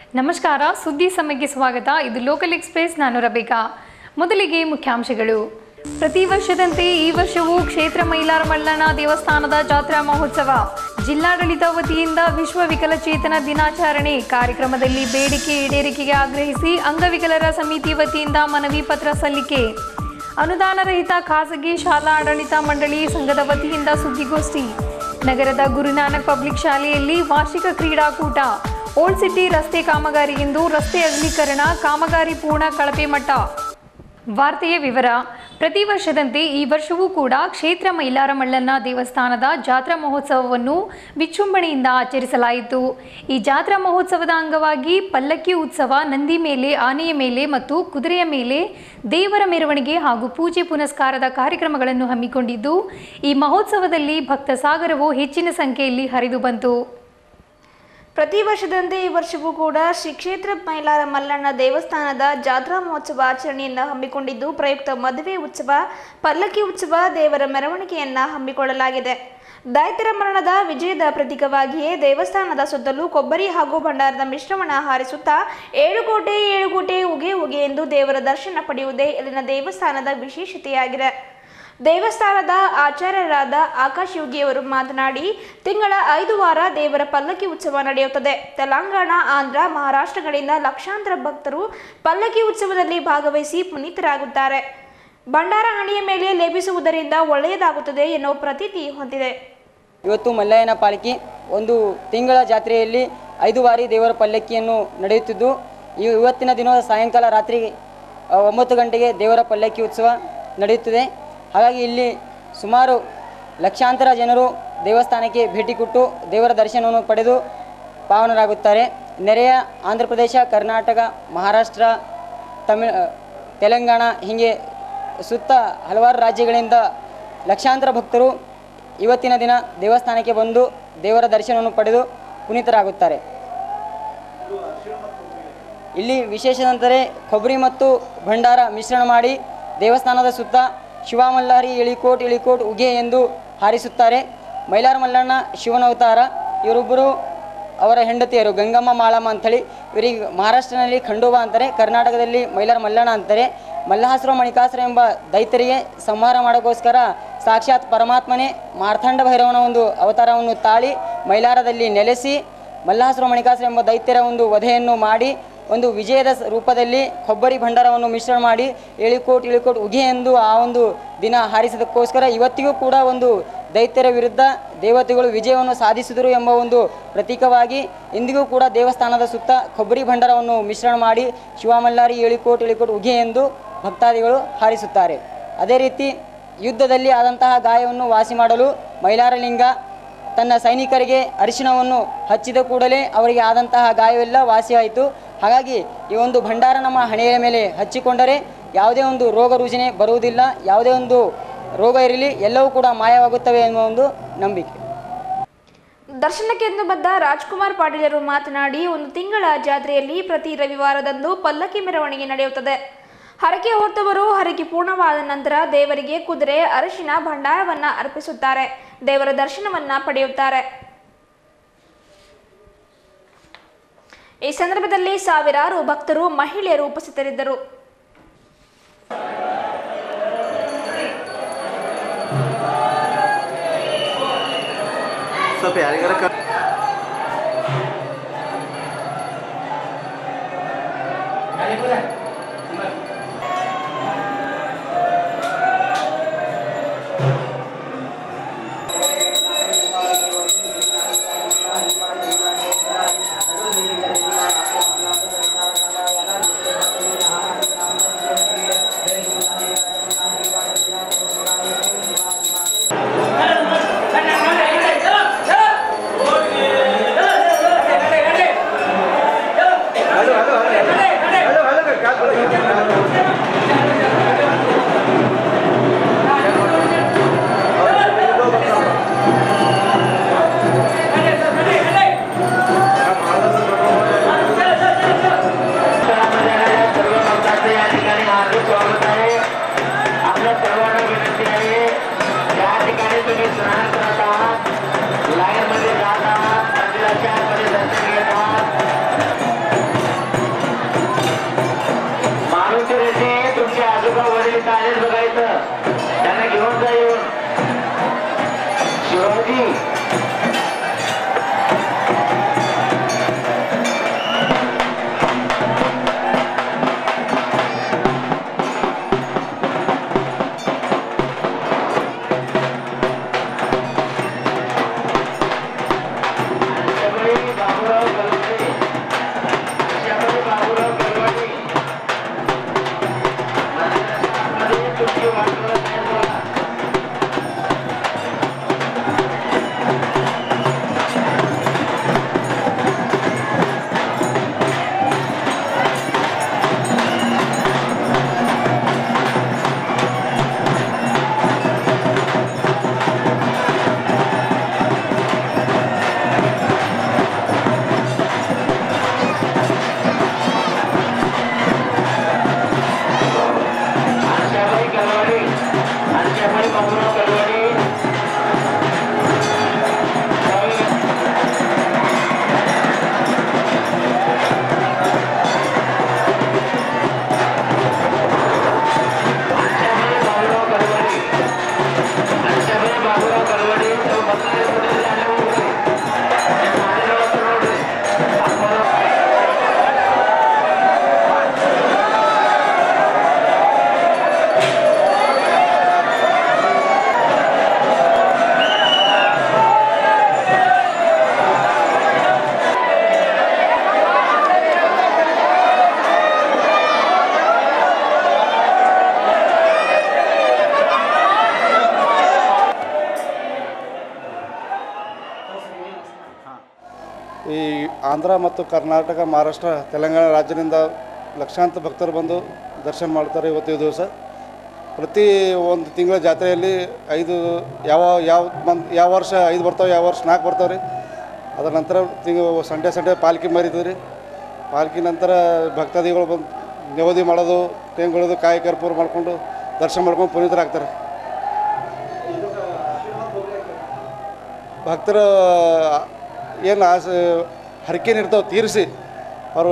ನಮಸ್ಕಾರ ಸುದ್ದಿ ಸಮಯಕ್ಕೆ ಸ್ವಾಗತ ಇದು ಲೋಕಲ್ ಎಕ್ಸ್ಪ್ರೆಸ್ ನಾನು ರಬಿಕಾ ಮೊದಲಿಗೆ ಮುಖ್ಯಾಂಶಗಳು ಪ್ರತಿ ವರ್ಷದಂತೆ ಈ ವರ್ಷವೂ ಕ್ಷೇತ್ರ ಮೈಲಾರ ಮಲ್ಲಣ್ಣ ದೇವಸ್ಥಾನದ ಜಾತ್ರಾ ಮಹೋತ್ಸವ ಜಿಲ್ಲಾಡಳಿತ ವತಿಯಿಂದ ವಿಶ್ವ ವಿಕಲಚೇತನ ದಿನಾಚರಣೆ ಕಾರ್ಯಕ್ರಮದಲ್ಲಿ ಬೇಡಿಕೆ ಈಡೇರಿಕೆಗೆ ಆಗ್ರಹಿಸಿ ಅಂಗವಿಕಲರ ಸಮಿತಿ ವತಿಯಿಂದ ಮನವಿ ಪತ್ರ ಸಲ್ಲಿಕೆ ಅನುದಾನ ರಹಿತ ಖಾಸಗಿ ಶಾಲಾ ಆಡಳಿತ ಮಂಡಳಿ ಸಂಘದ ವತಿಯಿಂದ ಸುದ್ದಿಗೋಷ್ಠಿ ನಗರದ ಗುರುನಾನಕ್ ಪಬ್ಲಿಕ್ ಶಾಲೆಯಲ್ಲಿ ವಾರ್ಷಿಕ ಕ್ರೀಡಾಕೂಟ ಓಲ್ಡ್ ಸಿಟಿ ರಸ್ತೆ ಕಾಮಗಾರಿಯಿಂದ ರಸ್ತೆ ಅಗಲೀಕರಣ ಕಾಮಗಾರಿ ಪೂರ್ಣ ಕಳಪೆ ಮಟ್ಟ ವಾರ್ತೆಯ ವಿವರ ಪ್ರತಿ ವರ್ಷದಂತೆ ಈ ವರ್ಷವೂ ಕೂಡ ಕ್ಷೇತ್ರ ಮೈಲಾರ ಮಲ್ಲಣ್ಣ ದೇವಸ್ಥಾನದ ಜಾತ್ರಾ ಮಹೋತ್ಸವವನ್ನು ವಿಜೃಂಭಣೆಯಿಂದ ಆಚರಿಸಲಾಯಿತು ಈ ಜಾತ್ರಾ ಮಹೋತ್ಸವದ ಅಂಗವಾಗಿ ಪಲ್ಲಕ್ಕಿ ಉತ್ಸವ ನಂದಿ ಮೇಲೆ ಆನೆಯ ಮೇಲೆ ಮತ್ತು ಕುದುರೆಯ ಮೇಲೆ ದೇವರ ಮೆರವಣಿಗೆ ಹಾಗೂ ಪೂಜೆ ಪುನಸ್ಕಾರದ ಕಾರ್ಯಕ್ರಮಗಳನ್ನು ಹಮ್ಮಿಕೊಂಡಿದ್ದು ಈ ಮಹೋತ್ಸವದಲ್ಲಿ ಭಕ್ತ ಸಾಗರವು ಹೆಚ್ಚಿನ ಸಂಖ್ಯೆಯಲ್ಲಿ ಹರಿದು ಬಂತು ಪ್ರತಿ ವರ್ಷದಂತೆ ಈ ವರ್ಷವೂ ಕೂಡ ಶ್ರೀ ಕ್ಷೇತ್ರ ಮೈಲಾರ ಮಲ್ಲಣ್ಣ ದೇವಸ್ಥಾನದ ಜಾತ್ರಾ ಮಹೋತ್ಸವ ಆಚರಣೆಯನ್ನು ಹಮ್ಮಿಕೊಂಡಿದ್ದು ಪ್ರಯುಕ್ತ ಮದುವೆ ಉತ್ಸವ ಪಲ್ಲಕ್ಕಿ ಉತ್ಸವ ದೇವರ ಮೆರವಣಿಗೆಯನ್ನ ಹಮ್ಮಿಕೊಳ್ಳಲಾಗಿದೆ ದೈತ್ಯರ ಮರಣದ ವಿಜಯದ ಪ್ರತೀಕವಾಗಿಯೇ ದೇವಸ್ಥಾನದ ಸುತ್ತಲೂ ಕೊಬ್ಬರಿ ಹಾಗೂ ಭಂಡಾರದ ಮಿಶ್ರವಣ ಹಾರಿಸುತ್ತಾ ಏಳು ಕೋಟೆ ಏಳು ಕೋಟೆ ಉಗೆ ಉಗೆ ಎಂದು ದೇವರ ದರ್ಶನ ಪಡೆಯುವುದೇ ಇಲ್ಲಿನ ದೇವಸ್ಥಾನದ ವಿಶೇಷತೆಯಾಗಿದೆ ದೇವಸ್ಥಾನದ ಆಚಾರ್ಯರಾದ ಆಕಾಶ್ ಯೋಗಿಯವರು ಮಾತನಾಡಿ ತಿಂಗಳ ಐದು ವಾರ ದೇವರ ಪಲ್ಲಕ್ಕಿ ಉತ್ಸವ ನಡೆಯುತ್ತದೆ ತೆಲಂಗಾಣ ಆಂಧ್ರ ಮಹಾರಾಷ್ಟ್ರಗಳಿಂದ ಲಕ್ಷಾಂತರ ಭಕ್ತರು ಪಲ್ಲಕ್ಕಿ ಉತ್ಸವದಲ್ಲಿ ಭಾಗವಹಿಸಿ ಪುನೀತರಾಗುತ್ತಾರೆ ಭಂಡಾರ ಹಣಿಯ ಮೇಲೆ ಲೇಪಿಸುವುದರಿಂದ ಒಳ್ಳೆಯದಾಗುತ್ತದೆ ಎನ್ನುವ ಪ್ರತೀತಿ ಹೊಂದಿದೆ ಇವತ್ತು ಮಲ್ಲಯ್ಯನ ಪಾಲಿಕೆ ಒಂದು ತಿಂಗಳ ಜಾತ್ರೆಯಲ್ಲಿ ಐದು ಬಾರಿ ದೇವರ ಪಲ್ಲಕ್ಕಿಯನ್ನು ನಡೆಯುತ್ತಿದ್ದು ಇವ- ಇವತ್ತಿನ ದಿನ ಸಾಯಂಕಾಲ ರಾತ್ರಿ ಆ, ಒಂಬತ್ತು ಗಂಟೆಗೆ ದೇವರ ಪಲ್ಲಕ್ಕಿ ಉತ್ಸವ ನಡೆಯುತ್ತದೆ ಹಾಗಾಗಿ ಇಲ್ಲಿ ಸುಮಾರು ಲಕ್ಷಾಂತರ ಜನರು ದೇವಸ್ಥಾನಕ್ಕೆ ಭೇಟಿ ಕೊಟ್ಟು ದೇವರ ದರ್ಶನವನ್ನು ಪಡೆದು ಪಾವನರಾಗುತ್ತಾರೆ ನೆರೆಯ ಆಂಧ್ರ ಪ್ರದೇಶ ಕರ್ನಾಟಕ ಮಹಾರಾಷ್ಟ್ರ ತಮಿಳ್ ತೆಲಂಗಾಣ ಹೀಗೆ ಸುತ್ತ ಹಲವಾರು ರಾಜ್ಯಗಳಿಂದ ಲಕ್ಷಾಂತರ ಭಕ್ತರು ಇವತ್ತಿನ ದಿನ ದೇವಸ್ಥಾನಕ್ಕೆ ಬಂದು ದೇವರ ದರ್ಶನವನ್ನು ಪಡೆದು ಪುನೀತರಾಗುತ್ತಾರೆ ಇಲ್ಲಿ ವಿಶೇಷವೆಂದರೆ ಕೊಬ್ಬರಿ ಮತ್ತು ಭಂಡಾರ ಮಿಶ್ರಣ ಮಾಡಿ ದೇವಸ್ಥಾನದ ಸುತ್ತ ಶಿವಮಲ್ಲಾರಿ ಇಳಿಕೋಟ್ ಇಳಿಕೋಟ್ ಉಗೆ ಎಂದು ಹಾರಿಸುತ್ತಾರೆ ಮೈಲಾರ ಮಲ್ಲಣ್ಣ ಶಿವನ ಅವತಾರ ಇವರೊಬ್ಬರು ಅವರ ಹೆಂಡತಿಯರು ಗಂಗಮ್ಮ ಮಾಳಮ್ಮ ಅಂಥೇಳಿ ಇವರಿಗೆ ಮಹಾರಾಷ್ಟ್ರನಲ್ಲಿ ಖಂಡೋಬಾ ಅಂತಾರೆ ಕರ್ನಾಟಕದಲ್ಲಿ ಮೈಲಾರ ಮಲ್ಲಣ್ಣ ಅಂತಾರೆ ಮಲ್ಲಹಾಸುರ ಮಣಿಕಾಸುರ ಎಂಬ ದೈತ್ಯರಿಗೆ ಸಂಹಾರ ಮಾಡೋಕ್ಕೋಸ್ಕರ ಸಾಕ್ಷಾತ್ ಪರಮಾತ್ಮನೇ ಮಾರ್ಥಂಡ ಭೈರವನ ಒಂದು ಅವತಾರವನ್ನು ತಾಳಿ ಮೈಲಾರದಲ್ಲಿ ನೆಲೆಸಿ ಮಲ್ಲಾಸುರ ಮಣಿಕಾಸುರ ಎಂಬ ದೈತ್ಯರ ಒಂದು ವಧೆಯನ್ನು ಮಾಡಿ ಒಂದು ವಿಜಯದ ಸ- ರೂಪದಲ್ಲಿ ಕೊಬ್ಬರಿ ಭಂಡಾರವನ್ನು ಮಿಶ್ರಣ ಮಾಡಿ ಇಳಿಕೋಟ್ ಇಳಿಕೋಟ್ ಉಗೆ ಎಂದು ಆ ಒಂದು ದಿನ ಹಾರಿಸೋದಕ್ಕೋಸ್ಕರ ಇವತ್ತಿಗೂ ಕೂಡ ಒಂದು ದೈತ್ಯರ ವಿರುದ್ಧ ದೇವತೆಗಳು ವಿಜಯವನ್ನು ಸಾಧಿಸಿದರು ಎಂಬ ಒಂದು ಪ್ರತೀಕವಾಗಿ ಇಂದಿಗೂ ಕೂಡ ದೇವಸ್ಥಾನದ ಸುತ್ತ ಕೊಬ್ಬರಿ ಭಂಡಾರವನ್ನು ಮಿಶ್ರಣ ಮಾಡಿ ಶಿವಮಲ್ಲಾರಿ ಇಳಿಕೋಟ್ ಇಳಿಕೋಟ್ ಉಗೆ ಎಂದು ಭಕ್ತಾದಿಗಳು ಹಾರಿಸುತ್ತಾರೆ ಅದೇ ರೀತಿ ಯುದ್ಧದಲ್ಲಿ ಆದಂತಹ ಗಾಯವನ್ನು ವಾಸಿ ಮಾಡಲು ಮೈಲಾರಲಿಂಗ ತನ್ನ ಸೈನಿಕರಿಗೆ ಅರಿಶಿಣವನ್ನು ಹಚ್ಚಿದ ಕೂಡಲೇ ಅವರಿಗೆ ಆದಂತಹ ಗಾಯವೆಲ್ಲ ವಾಸಿಯಾಯಿತು ಹಾಗಾಗಿ ಈ ಒಂದು ಭಂಡಾರ ನಮ್ಮ ಹಣೆಯ ಮೇಲೆ ಹಚ್ಚಿಕೊಂಡರೆ ಯಾವುದೇ ಒಂದು ರೋಗ ರುಜಿನ ಬರುವುದಿಲ್ಲ ಯಾವುದೇ ಒಂದು ರೋಗ ಇರಲಿ ಎಲ್ಲವೂ ಕೂಡ ಮಾಯವಾಗುತ್ತವೆ ಎನ್ನುವ ಒಂದು ನಂಬಿಕೆ ದರ್ಶನಕ್ಕೆಂದು ಬಂದ ರಾಜ್ಕುಮಾರ್ ಪಾಟೀಲರು ಮಾತನಾಡಿ ಒಂದು ತಿಂಗಳ ಜಾತ್ರೆಯಲ್ಲಿ ಪ್ರತಿ ರವಿವಾರದಂದು ಪಲ್ಲಕ್ಕಿ ಮೆರವಣಿಗೆ ನಡೆಯುತ್ತದೆ ಹರಕೆ ಹೊತ್ತವರು ಹರಕೆ ಪೂರ್ಣವಾದ ನಂತರ ದೇವರಿಗೆ ಕುದುರೆ ಅರಿಶಿನ ಭಂಡಾರವನ್ನ ಅರ್ಪಿಸುತ್ತಾರೆ ದೇವರ ದರ್ಶನವನ್ನ ಪಡೆಯುತ್ತಾರೆ ಈ ಸಂದರ್ಭದಲ್ಲಿ ಸಾವಿರಾರು ಭಕ್ತರು ಮಹಿಳೆಯರು ಉಪಸ್ಥಿತರಿದ್ದರು ಸ್ವಲ್ಪ ಯಾರಿಗಾರ ಕ hello hello hello hello hello Andhra ಮತ್ತು ಕರ್ನಾಟಕ ಮಹಾರಾಷ್ಟ್ರ ತೆಲಂಗಾಣ ರಾಜ್ಯದಿಂದ ಲಕ್ಷಾಂತರ ಭಕ್ತರು ಬಂದು ದರ್ಶನ ಮಾಡ್ತಾರೆ ಇವತ್ತು ಈ ದಿವಸ ಪ್ರತಿ ಒಂದು ತಿಂಗಳ ಜಾತ್ರೆಯಲ್ಲಿ ಐದು ಯಾವ ಯಾವ ಮಂತ್ ಯಾವ ವರ್ಷ ಐದು ಬರ್ತಾವೆ ಯಾವ ವರ್ಷ ನಾಲ್ಕು ಬರ್ತಾವೆ ರೀ ಅದರ ನಂತರ ತಿಂಗ ಸಂಡೇ ಸಂಡೇ ಪಾಲ್ಕಿ ಮರಿತೀವಿ ರೀ ಪಾಲ್ಕಿ ನಂತರ ಭಕ್ತಾದಿಗಳು ಬಂದು ನೆವದಿ ಮಾಡೋದು ತೆಂಗುಳೋದು ಕಾಯಿ ಕರ್ಪೂರ ಮಾಡಿಕೊಂಡು ದರ್ಶನ ಮಾಡ್ಕೊಂಡು ಪುನೀತರಾಗ್ತಾರೆ ಭಕ್ತರ ಏನು ಆಸೆ ಹರಕೆನ ಇರ್ತಾವೆ ತೀರಿಸಿ ಅವರು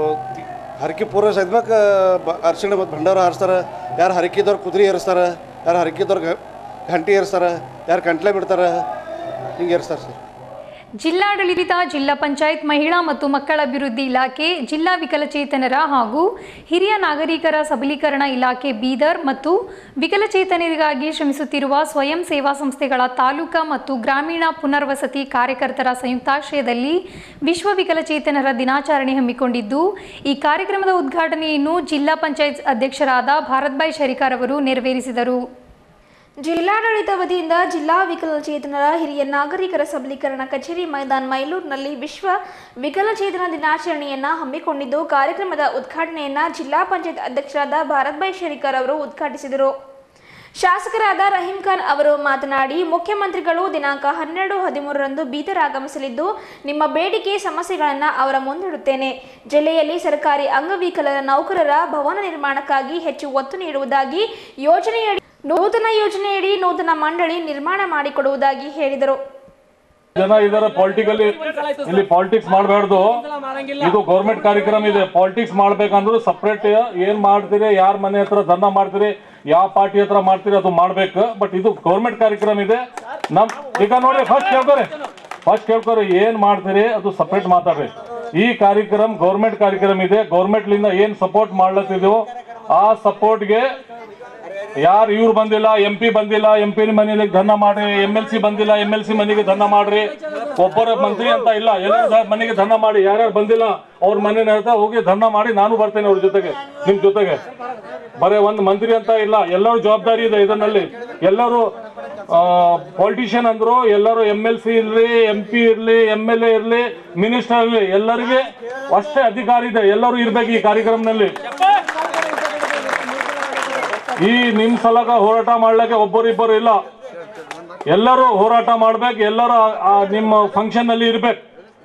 ಹರಕೆ ಪೂರೈಸಿ ಆದ್ಮ್ಯಾಕ ಬ ಅರ್ಶಿಣ ಮತ್ತು ಭಂಡಾರ ಹಾರಿಸ್ತಾರೆ ಯಾರು ಹರಕಿದವ್ರು ಕುದುರೆ ಏರಿಸ್ತಾರೆ ಯಾರು ಹರಕಿದವ್ರು ಗ- ಗಂಟೆ ಏರಿಸ್ತಾರೆ ಯಾರು ಗಂಟ್ಲೆ ಬಿಡ್ತಾರೆ ಹಿಂಗೆ ಏರಿಸ್ತಾರೆ ಸರ್ ಜಿಲ್ಲಾಡಳಿತ ಜಿಲ್ಲಾ ಪಂಚಾಯತ್ ಮಹಿಳಾ ಮತ್ತು ಮಕ್ಕಳ ಅಭಿವೃದ್ಧಿ ಇಲಾಖೆ ಜಿಲ್ಲಾ ವಿಕಲಚೇತನರ ಹಾಗೂ ಹಿರಿಯ ನಾಗರಿಕರ ಸಬಲೀಕರಣ ಇಲಾಖೆ ಬೀದರ್ ಮತ್ತು ವಿಕಲಚೇತನರಿಗಾಗಿ ಶ್ರಮಿಸುತ್ತಿರುವ ಸ್ವಯಂ ಸೇವಾ ಸಂಸ್ಥೆಗಳ ತಾಲೂಕಾ ಮತ್ತು ಗ್ರಾಮೀಣ ಪುನರ್ವಸತಿ ಕಾರ್ಯಕರ್ತರ ಸಂಯುಕ್ತಾಶ್ರಯದಲ್ಲಿ ವಿಶ್ವ ವಿಕಲಚೇತನರ ದಿನಾಚರಣೆ ಹಮ್ಮಿಕೊಂಡಿದ್ದು ಈ ಕಾರ್ಯಕ್ರಮದ ಉದ್ಘಾಟನೆಯನ್ನು ಜಿಲ್ಲಾ ಪಂಚಾಯತ್ ಅಧ್ಯಕ್ಷರಾದ ಭಾರತ್ಭಾಯ್ ಶರಿಕಾರ್ ಅವರು ನೆರವೇರಿಸಿದರು ಜಿಲ್ಲಾಡಳಿತ ವತಿಯಿಂದ ಜಿಲ್ಲಾ ವಿಕಲಚೇತನರ ಹಿರಿಯ ನಾಗರಿಕರ ಸಬಲೀಕರಣ ಕಚೇರಿ ಮೈದಾನ್ ಮೈಲೂರಿನಲ್ಲಿ ವಿಶ್ವ ವಿಕಲಚೇತನ ದಿನಾಚರಣೆಯನ್ನ ಹಮ್ಮಿಕೊಂಡಿದ್ದು ಕಾರ್ಯಕ್ರಮದ ಉದ್ಘಾಟನೆಯನ್ನ ಜಿಲ್ಲಾ ಪಂಚಾಯತ್ ಅಧ್ಯಕ್ಷರಾದ ಭಾರತ್ಭಾಯ್ ಶೇರಿಕರ್ ಅವರು ಉದ್ಘಾಟಿಸಿದರು ಶಾಸಕರಾದ ರಹೀಂ ಖಾನ್ ಅವರು ಮಾತನಾಡಿ ಮುಖ್ಯಮಂತ್ರಿಗಳು ದಿನಾಂಕ ಹನ್ನೆರಡು ಹದಿಮೂರರಂದು ಬೀದರ್ ಆಗಮಿಸಲಿದ್ದು ನಿಮ್ಮ ಬೇಡಿಕೆ ಸಮಸ್ಯೆಗಳನ್ನು ಅವರ ಮುಂದಿಡುತ್ತೇನೆ ಜಿಲ್ಲೆಯಲ್ಲಿ ಸರ್ಕಾರಿ ಅಂಗವಿಕಲರ ನೌಕರರ ಭವನ ನಿರ್ಮಾಣಕ್ಕಾಗಿ ಹೆಚ್ಚು ಒತ್ತು ನೀಡುವುದಾಗಿ ಯೋಜನೆಯಡಿ ನೂತನ ಯೋಜನೆಯಡಿ ನೂತನ ಮಂಡಳಿ ನಿರ್ಮಾಣ ಮಾಡಿಕೊಡುವುದಾಗಿ ಹೇಳಿದರು ಜನ ಇದರ ಪೊಲಿಟಿಕಲಿ ಇಲ್ಲಿ ಪಾಲಿಟಿಕ್ಸ್ ಮಾಡಬಾರ್ದು ಇದು ಗೌರ್ಮೆಂಟ್ ಕಾರ್ಯಕ್ರಮ ಇದೆ ಪಾಲಿಟಿಕ್ಸ್ ಮಾಡ್ಬೇಕಂದ್ರೆ ಸಪ್ರೇಟ್ ಏನ್ ಮಾಡ್ತೀರಿ ಯಾರ ಮನೆ ಹತ್ರ ಧರ್ನ ಮಾಡ್ತೀರಿ ಯಾವ ಪಾರ್ಟಿ ಹತ್ರ ಮಾಡ್ತೀರಿ ಅದು ಮಾಡ್ಬೇಕು ಬಟ್ ಇದು ಗೌರ್ಮೆಂಟ್ ಕಾರ್ಯಕ್ರಮ ಇದೆ ನಮ್ ಈಗ ನೋಡ್ರಿ ಫಸ್ಟ್ ಕೇಳ್ಕೊರಿ ಫಸ್ಟ್ ಕೇಳ್ಕೊರಿ ಏನ್ ಮಾಡ್ತೀರಿ ಅದು ಸಪ್ರೇಟ್ ಮಾತಾಡ್ರಿ ಈ ಕಾರ್ಯಕ್ರಮ ಗೌರ್ಮೆಂಟ್ ಕಾರ್ಯಕ್ರಮ ಇದೆ ಗೌರ್ಮೆಂಟ್ ಲಿಂದ ಏನ್ ಸಪೋರ್ಟ್ ಮಾಡ್ಲತ್ತಿದೆವು ಆ ಸಪೋರ್ಟ್ಗೆ ಯಾರು ಇವ್ರು ಬಂದಿಲ್ಲ ಎಂ ಪಿ ಬಂದಿಲ್ಲ ಎಂ ಪಿ ಮನೆಗೆ ಧರ್ನ ಮಾಡ್ರಿ ಎಂ ಎಲ್ ಸಿ ಬಂದಿಲ್ಲ ಎಂ ಎಲ್ ಸಿ ಮನೆಗೆ ಧರ್ನ ಮಾಡ್ರಿ ಒಬ್ಬರ ಮಂತ್ರಿ ಅಂತ ಇಲ್ಲ ಎಲ್ಲರ ಮನೆಗೆ ಧರ್ನ ಮಾಡಿ ಯಾರ್ಯಾರು ಬಂದಿಲ್ಲ ಅವ್ರ ಮನೆ ಹತ್ರ ಹೋಗಿ ಧರ್ನ ಮಾಡಿ ನಾನು ಬರ್ತೇನೆ ಅವ್ರ ಜೊತೆಗೆ ನಿಮ್ ಜೊತೆಗೆ ಬರೇ ಒಂದ್ ಮಂತ್ರಿ ಅಂತ ಇಲ್ಲ ಎಲ್ಲರೂ ಜವಾಬ್ದಾರಿ ಇದೆ ಇದರಲ್ಲಿ ಎಲ್ಲರೂ ಪೊಲಿಟಿಷಿಯನ್ ಅಂದ್ರು ಎಲ್ಲರೂ ಎಂ ಎಲ್ ಸಿ ಇರ್ಲಿ ಎಂ ಪಿ ಇರ್ಲಿ ಎಂ ಎಲ್ ಎ ಇರ್ಲಿ ಮಿನಿಸ್ಟರ್ ಇರ್ಲಿ ಎಲ್ಲರಿಗೆ ಅಷ್ಟೇ ಅಧಿಕಾರ ಇದೆ ಎಲ್ಲರೂ ಇರ್ಬೇಕು ಈ ಕಾರ್ಯಕ್ರಮದಲ್ಲಿ ಈ ನಿಮ್ ಸಲಗ ಹೋರಾಟ ಮಾಡ್ಲಿಕ್ಕೆ ಒಬ್ಬರಿಬ್ಬರು ಇಲ್ಲ ಎಲ್ಲರೂ ಹೋರಾಟ ಮಾಡ್ಬೇಕು ಎಲ್ಲರೂ ಆ- ಆ ನಿಮ್ಮ ಫಂಕ್ಷನ್ ಅಲ್ಲಿ ಇರ್ಬೇಕು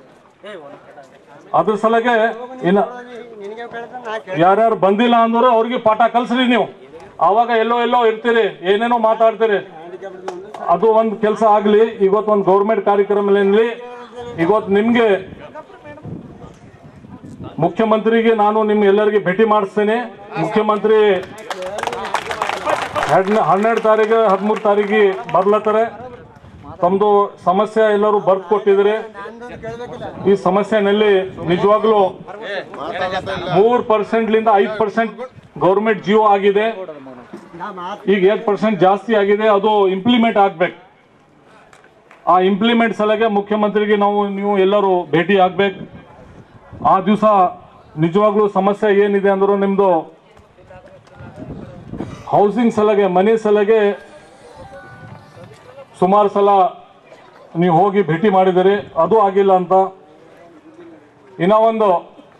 ಅದ್ರ ಸಲಗೆ ಇನ್ನ ಯಾರ್ಯಾರು ಬಂದಿಲ್ಲ ಅಂದ್ರು ಅವ್ರಿಗೆ ಪಾಠ ಕಲ್ಸ್ರಿ ನೀವು ಅವಾಗ ಎಲ್ಲೋ ಎಲ್ಲೋ ಇರ್ತೀರಿ ಏನೇನೋ ಮಾತಾಡ್ತೀರಿ ಅದು ಒಂದು ಕೆಲಸ ಆಗ್ಲಿ ಇವತ್ತು ಒಂದು ಗೌರ್ಮೆಂಟ್ ಕಾರ್ಯಕ್ರಮದಲ್ಲಿ ಇವತ್ತು ನಿಮ್ಗೆ ಮುಖ್ಯಮಂತ್ರಿಗೆ ನಾನು ನಿಮ್ ಎಲ್ಲರಿಗೆ ಭೇಟಿ ಮಾಡಿಸ್ತೇನೆ ಮುಖ್ಯಮಂತ್ರಿ ಹನ್ನೆ- ಹನ್ನೆರಡು ತಾರೀಕು ಹದಿಮೂರು ತಾರೀಕಿಗೆ ಬರ್ಲತ್ತಾರೆ ತಮ್ದು ಸಮಸ್ಯೆ ಎಲ್ಲರೂ ಬರ್ದು ಕೊಟ್ಟಿದ್ರೆ ಈ ಸಮಸ್ಯೆನಲ್ಲಿ ನಿಜವಾಗ್ಲೂ ಮೂರ್ ಪರ್ಸೆಂಟ್ ಲಿಂದ ಐದು ಪರ್ಸೆಂಟ್ ಗೌರ್ಮೆಂಟ್ ಜಿಯೋ ಆಗಿದೆ ಈಗ ಏಟ್ ಪರ್ಸೆಂಟ್ ಜಾಸ್ತಿ ಆಗಿದೆ ಅದು ಇಂಪ್ಲಿಮೆಂಟ್ ಆಗ್ಬೇಕು ಆ ಇಂಪ್ಲಿಮೆಂಟ್ ಸಲಗೆ ಮುಖ್ಯಮಂತ್ರಿಗೆ ನಾವು ನೀವು ಎಲ್ಲರೂ ಭೇಟಿ ಆಗ್ಬೇಕು ಆ ದಿವಸ ನಿಜವಾಗ್ಲೂ ಸಮಸ್ಯೆ ಏನಿದೆ ಅಂದ್ರು ನಿಮ್ದು ಹೌಸಿಂಗ್ ಸಲಗೆ ಮನೆ ಸಲಗೆ ಸುಮಾರು ಸಲ ನೀವು ಹೋಗಿ ಭೇಟಿ ಮಾಡಿದಿರಿ ಅದು ಆಗಿಲ್ಲ ಅಂತ ಇನ್ನ ಒಂದು